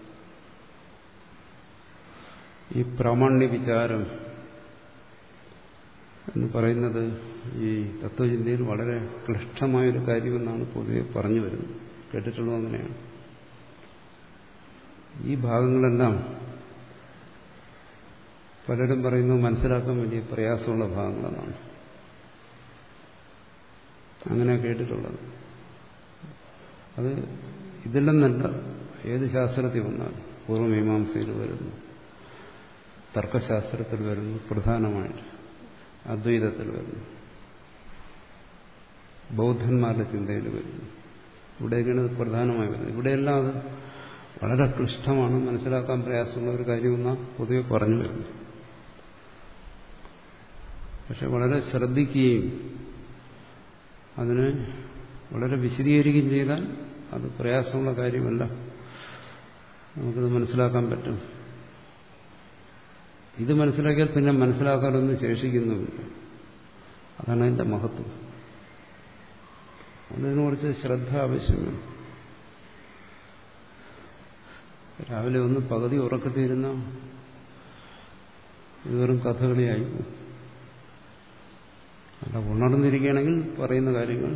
ഈ പ്രാമാണ്യ വിചാരം എന്ന് പറയുന്നത് ഈ തത്വചിന്തയിൽ വളരെ ക്ലിഷ്ടമായൊരു കാര്യമെന്നാണ് പൊതുവെ പറഞ്ഞു വരുന്നത് കേട്ടിട്ടുള്ളത് അങ്ങനെയാണ് ഈ ഭാഗങ്ങളെല്ലാം പലരും പറയുന്നത് മനസ്സിലാക്കാൻ വലിയ പ്രയാസമുള്ള ഭാഗങ്ങളെന്നാണ് അങ്ങനെ കേട്ടിട്ടുള്ളത് അത് ഇതിലെന്നല്ല ഏത് ശാസ്ത്രത്തിൽ വന്നാൽ പൂർവ്വമീമാംസയിൽ വരുന്നു തർക്കശാസ്ത്രത്തിൽ വരുന്നു പ്രധാനമായിട്ട് അദ്വൈതത്തിൽ വരുന്നു ബൗദ്ധന്മാരുടെ ചിന്തയിൽ വരുന്നു ഇവിടെയൊക്കെയാണ് ഇത് പ്രധാനമായി വരുന്നത് ഇവിടെയെല്ലാം അത് വളരെ ക്ലിഷ്ടമാണ് മനസ്സിലാക്കാൻ പ്രയാസമുള്ള ഒരു കാര്യമെന്നാണ് പൊതുവെ പറഞ്ഞു വരുന്നു പക്ഷെ വളരെ ശ്രദ്ധിക്കുകയും അതിനെ വളരെ വിശദീകരിക്കുകയും ചെയ്താൽ അത് പ്രയാസമുള്ള കാര്യമല്ല നമുക്കിത് മനസ്സിലാക്കാൻ പറ്റും ഇത് മനസ്സിലാക്കിയാൽ പിന്നെ മനസ്സിലാക്കാനൊന്നും ശേഷിക്കുന്നുമില്ല അതാണ് അതിന്റെ മഹത്വം അതിന് കുറച്ച് ശ്രദ്ധ ആവശ്യമാണ് രാവിലെ ഒന്ന് പകുതി ഉറക്കത്തിരുന്ന ഇത് വെറും കഥകളിയായി അല്ല ഉണർന്നിരിക്കുകയാണെങ്കിൽ പറയുന്ന കാര്യങ്ങൾ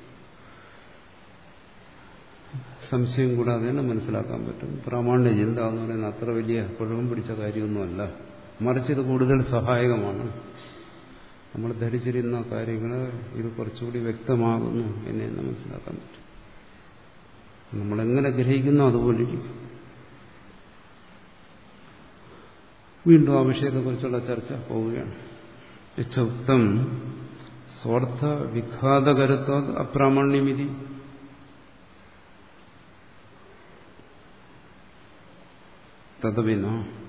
സംശയം കൂടാതെ തന്നെ മനസ്സിലാക്കാൻ പറ്റും പ്രാമാണ്യ ചിന്ത എന്ന് പറയുന്ന അത്ര വലിയ കുഴപ്പം പിടിച്ച കാര്യമൊന്നുമല്ല മറിച്ച് ഇത് കൂടുതൽ സഹായകമാണ് നമ്മൾ ധരിച്ചിരുന്ന കാര്യങ്ങൾ ഇത് കുറച്ചുകൂടി വ്യക്തമാകുന്നു എന്ന് തന്നെ മനസ്സിലാക്കാൻ പറ്റും നമ്മളെങ്ങനെ ഗ്രഹിക്കുന്നു അതുപോലെ ഇരിക്കും വീണ്ടും ആ വിഷയത്തെക്കുറിച്ചുള്ള ചർച്ച പോവുകയാണ് യച്ചോക്തം സ്വാർത്ഥ വിഘാതകരത്വ അപ്രാമാണ്യമിതി തഥവിന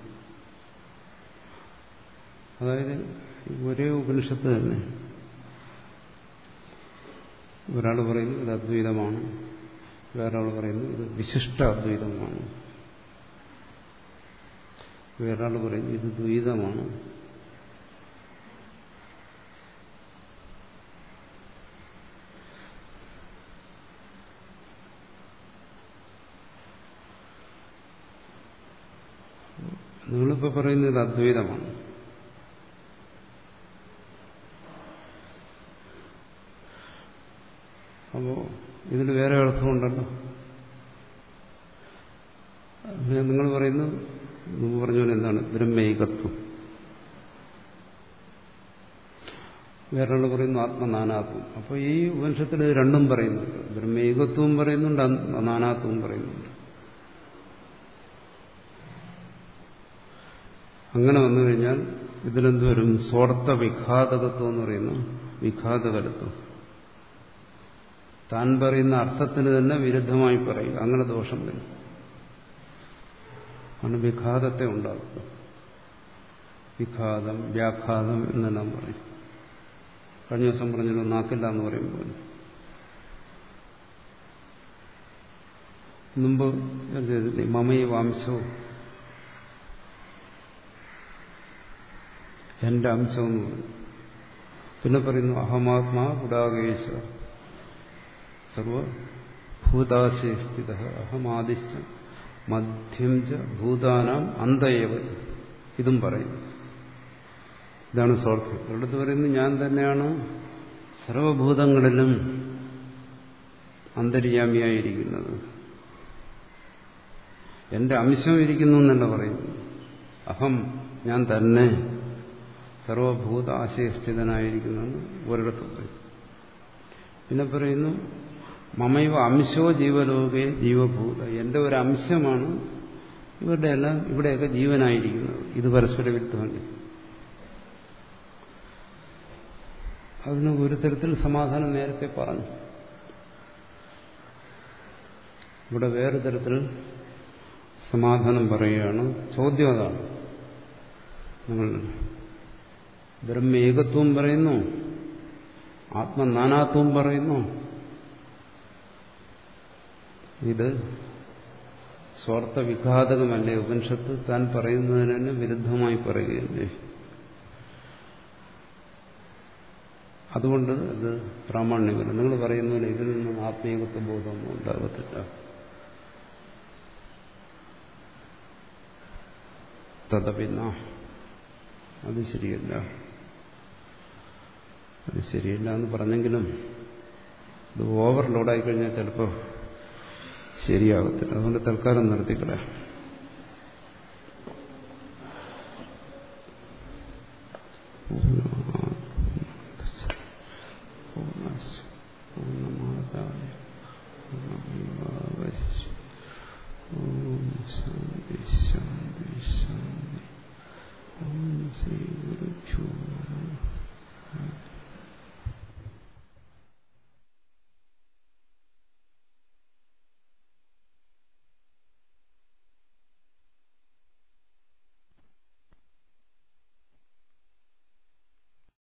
അതായത് ഒരേ ഉപനിഷത്ത് തന്നെ ഒരാൾ പറയുന്നു ഇത് അദ്വൈതമാണ് വേറൊരാൾ പറയുന്നു ഇത് വിശിഷ്ട അദ്വൈതമാണ് വേറൊരാൾ പറയുന്നു ഇത് ദ്വൈതമാണ് നിങ്ങളിപ്പോ പറയുന്നത് അദ്വൈതമാണ് അപ്പോ ഇതിന് വേറെ അർത്ഥമുണ്ടല്ലോ നിങ്ങൾ പറയുന്നു മുമ്പ് പറഞ്ഞ പോലെ എന്താണ് ബ്രഹ്മൈകത്വം വേറൊരാൾ പറയുന്നു ആത്മനാനാത്വം അപ്പോൾ ഈ ഉപനിഷത്തിൽ ഇത് രണ്ടും പറയുന്നുണ്ട് ബ്രഹ്മൈകത്വവും പറയുന്നുണ്ട് നാനാത്വവും പറയുന്നുണ്ട് അങ്ങനെ വന്നു കഴിഞ്ഞാൽ ഇതിലെന്ത് വരും സ്വാർത്ഥ വിഘാതകത്വം എന്ന് പറയുന്ന വിഘാതകരത്വം താൻ പറയുന്ന അർത്ഥത്തിന് തന്നെ വിരുദ്ധമായി പറയും അങ്ങനെ ദോഷം വരും ആണ് വിഘാതത്തെ ഉണ്ടാക്കുക വിഘാതം വ്യാഘാതം എന്നെല്ലാം പറയും കഴിഞ്ഞ ദിവസം പറഞ്ഞല്ലോ നാക്കില്ല എന്ന് പറയുമ്പോൾ മുമ്പ് മമയി വാംശവും എന്റെ അംശം എന്ന് പറയും പിന്നെ പറയുന്നു അഹമാത്മാ ഗുഡാകേശ സർവഭൂതാശയ സ്ഥിത അഹമാദിശ്ച മധ്യം ച ഭൂതാനാം അന്തയവ ഇതും പറയും ഇതാണ് സ്വാർത്ഥം ഒരിടത്ത് പറയുന്നു ഞാൻ തന്നെയാണ് സർവഭൂതങ്ങളിലും അന്തര്യാമിയായിരിക്കുന്നത് എന്റെ അംശം ഇരിക്കുന്നു എന്നല്ല പറയുന്നു അഹം ഞാൻ തന്നെ സർവഭൂത ആശയസ്ഥിതനായിരിക്കുന്നെന്ന് ഒരിടത്ത് പറയും പിന്നെ പറയുന്നു മമൈവ അംശോ ജീവലോകെ ജീവഭൂത എന്റെ ഒരു അംശമാണ് ഇവരുടെ എല്ലാം ഇവിടെയൊക്കെ ജീവനായിരിക്കുന്നത് ഇത് പരസ്പര വിരുദ്ധമല്ല അതിന് ഒരു തരത്തിൽ സമാധാനം നേരത്തെ പറഞ്ഞു ഇവിടെ വേറെ തരത്തിൽ സമാധാനം പറയുകയാണ് ചോദ്യം അതാണ് നിങ്ങൾ ബ്രഹ്മേകത്വം പറയുന്നു ആത്മനാനാത്വം പറയുന്നു ഇത് സ്വാർത്ഥ വിഘാതകമല്ലേ ഉപനിഷത്ത് താൻ പറയുന്നതിന് തന്നെ വിരുദ്ധമായി പറയുകയല്ലേ അതുകൊണ്ട് അത് പ്രാമാണ്യമല്ല നിങ്ങൾ പറയുന്നതിന് ഇതിൽ നിന്നും ആത്മീയത്വ ബോധമൊന്നും ഉണ്ടാകത്തില്ല തഥപിന്ന അത് ശരിയല്ല അത് ശരിയല്ല എന്ന് പറഞ്ഞെങ്കിലും ഇത് ഓവർലോഡായി കഴിഞ്ഞാൽ ചിലപ്പോൾ ശരിയാകത്തില്ല അതുകൊണ്ട് തൽക്കാലം നിർത്തിക്കളയാം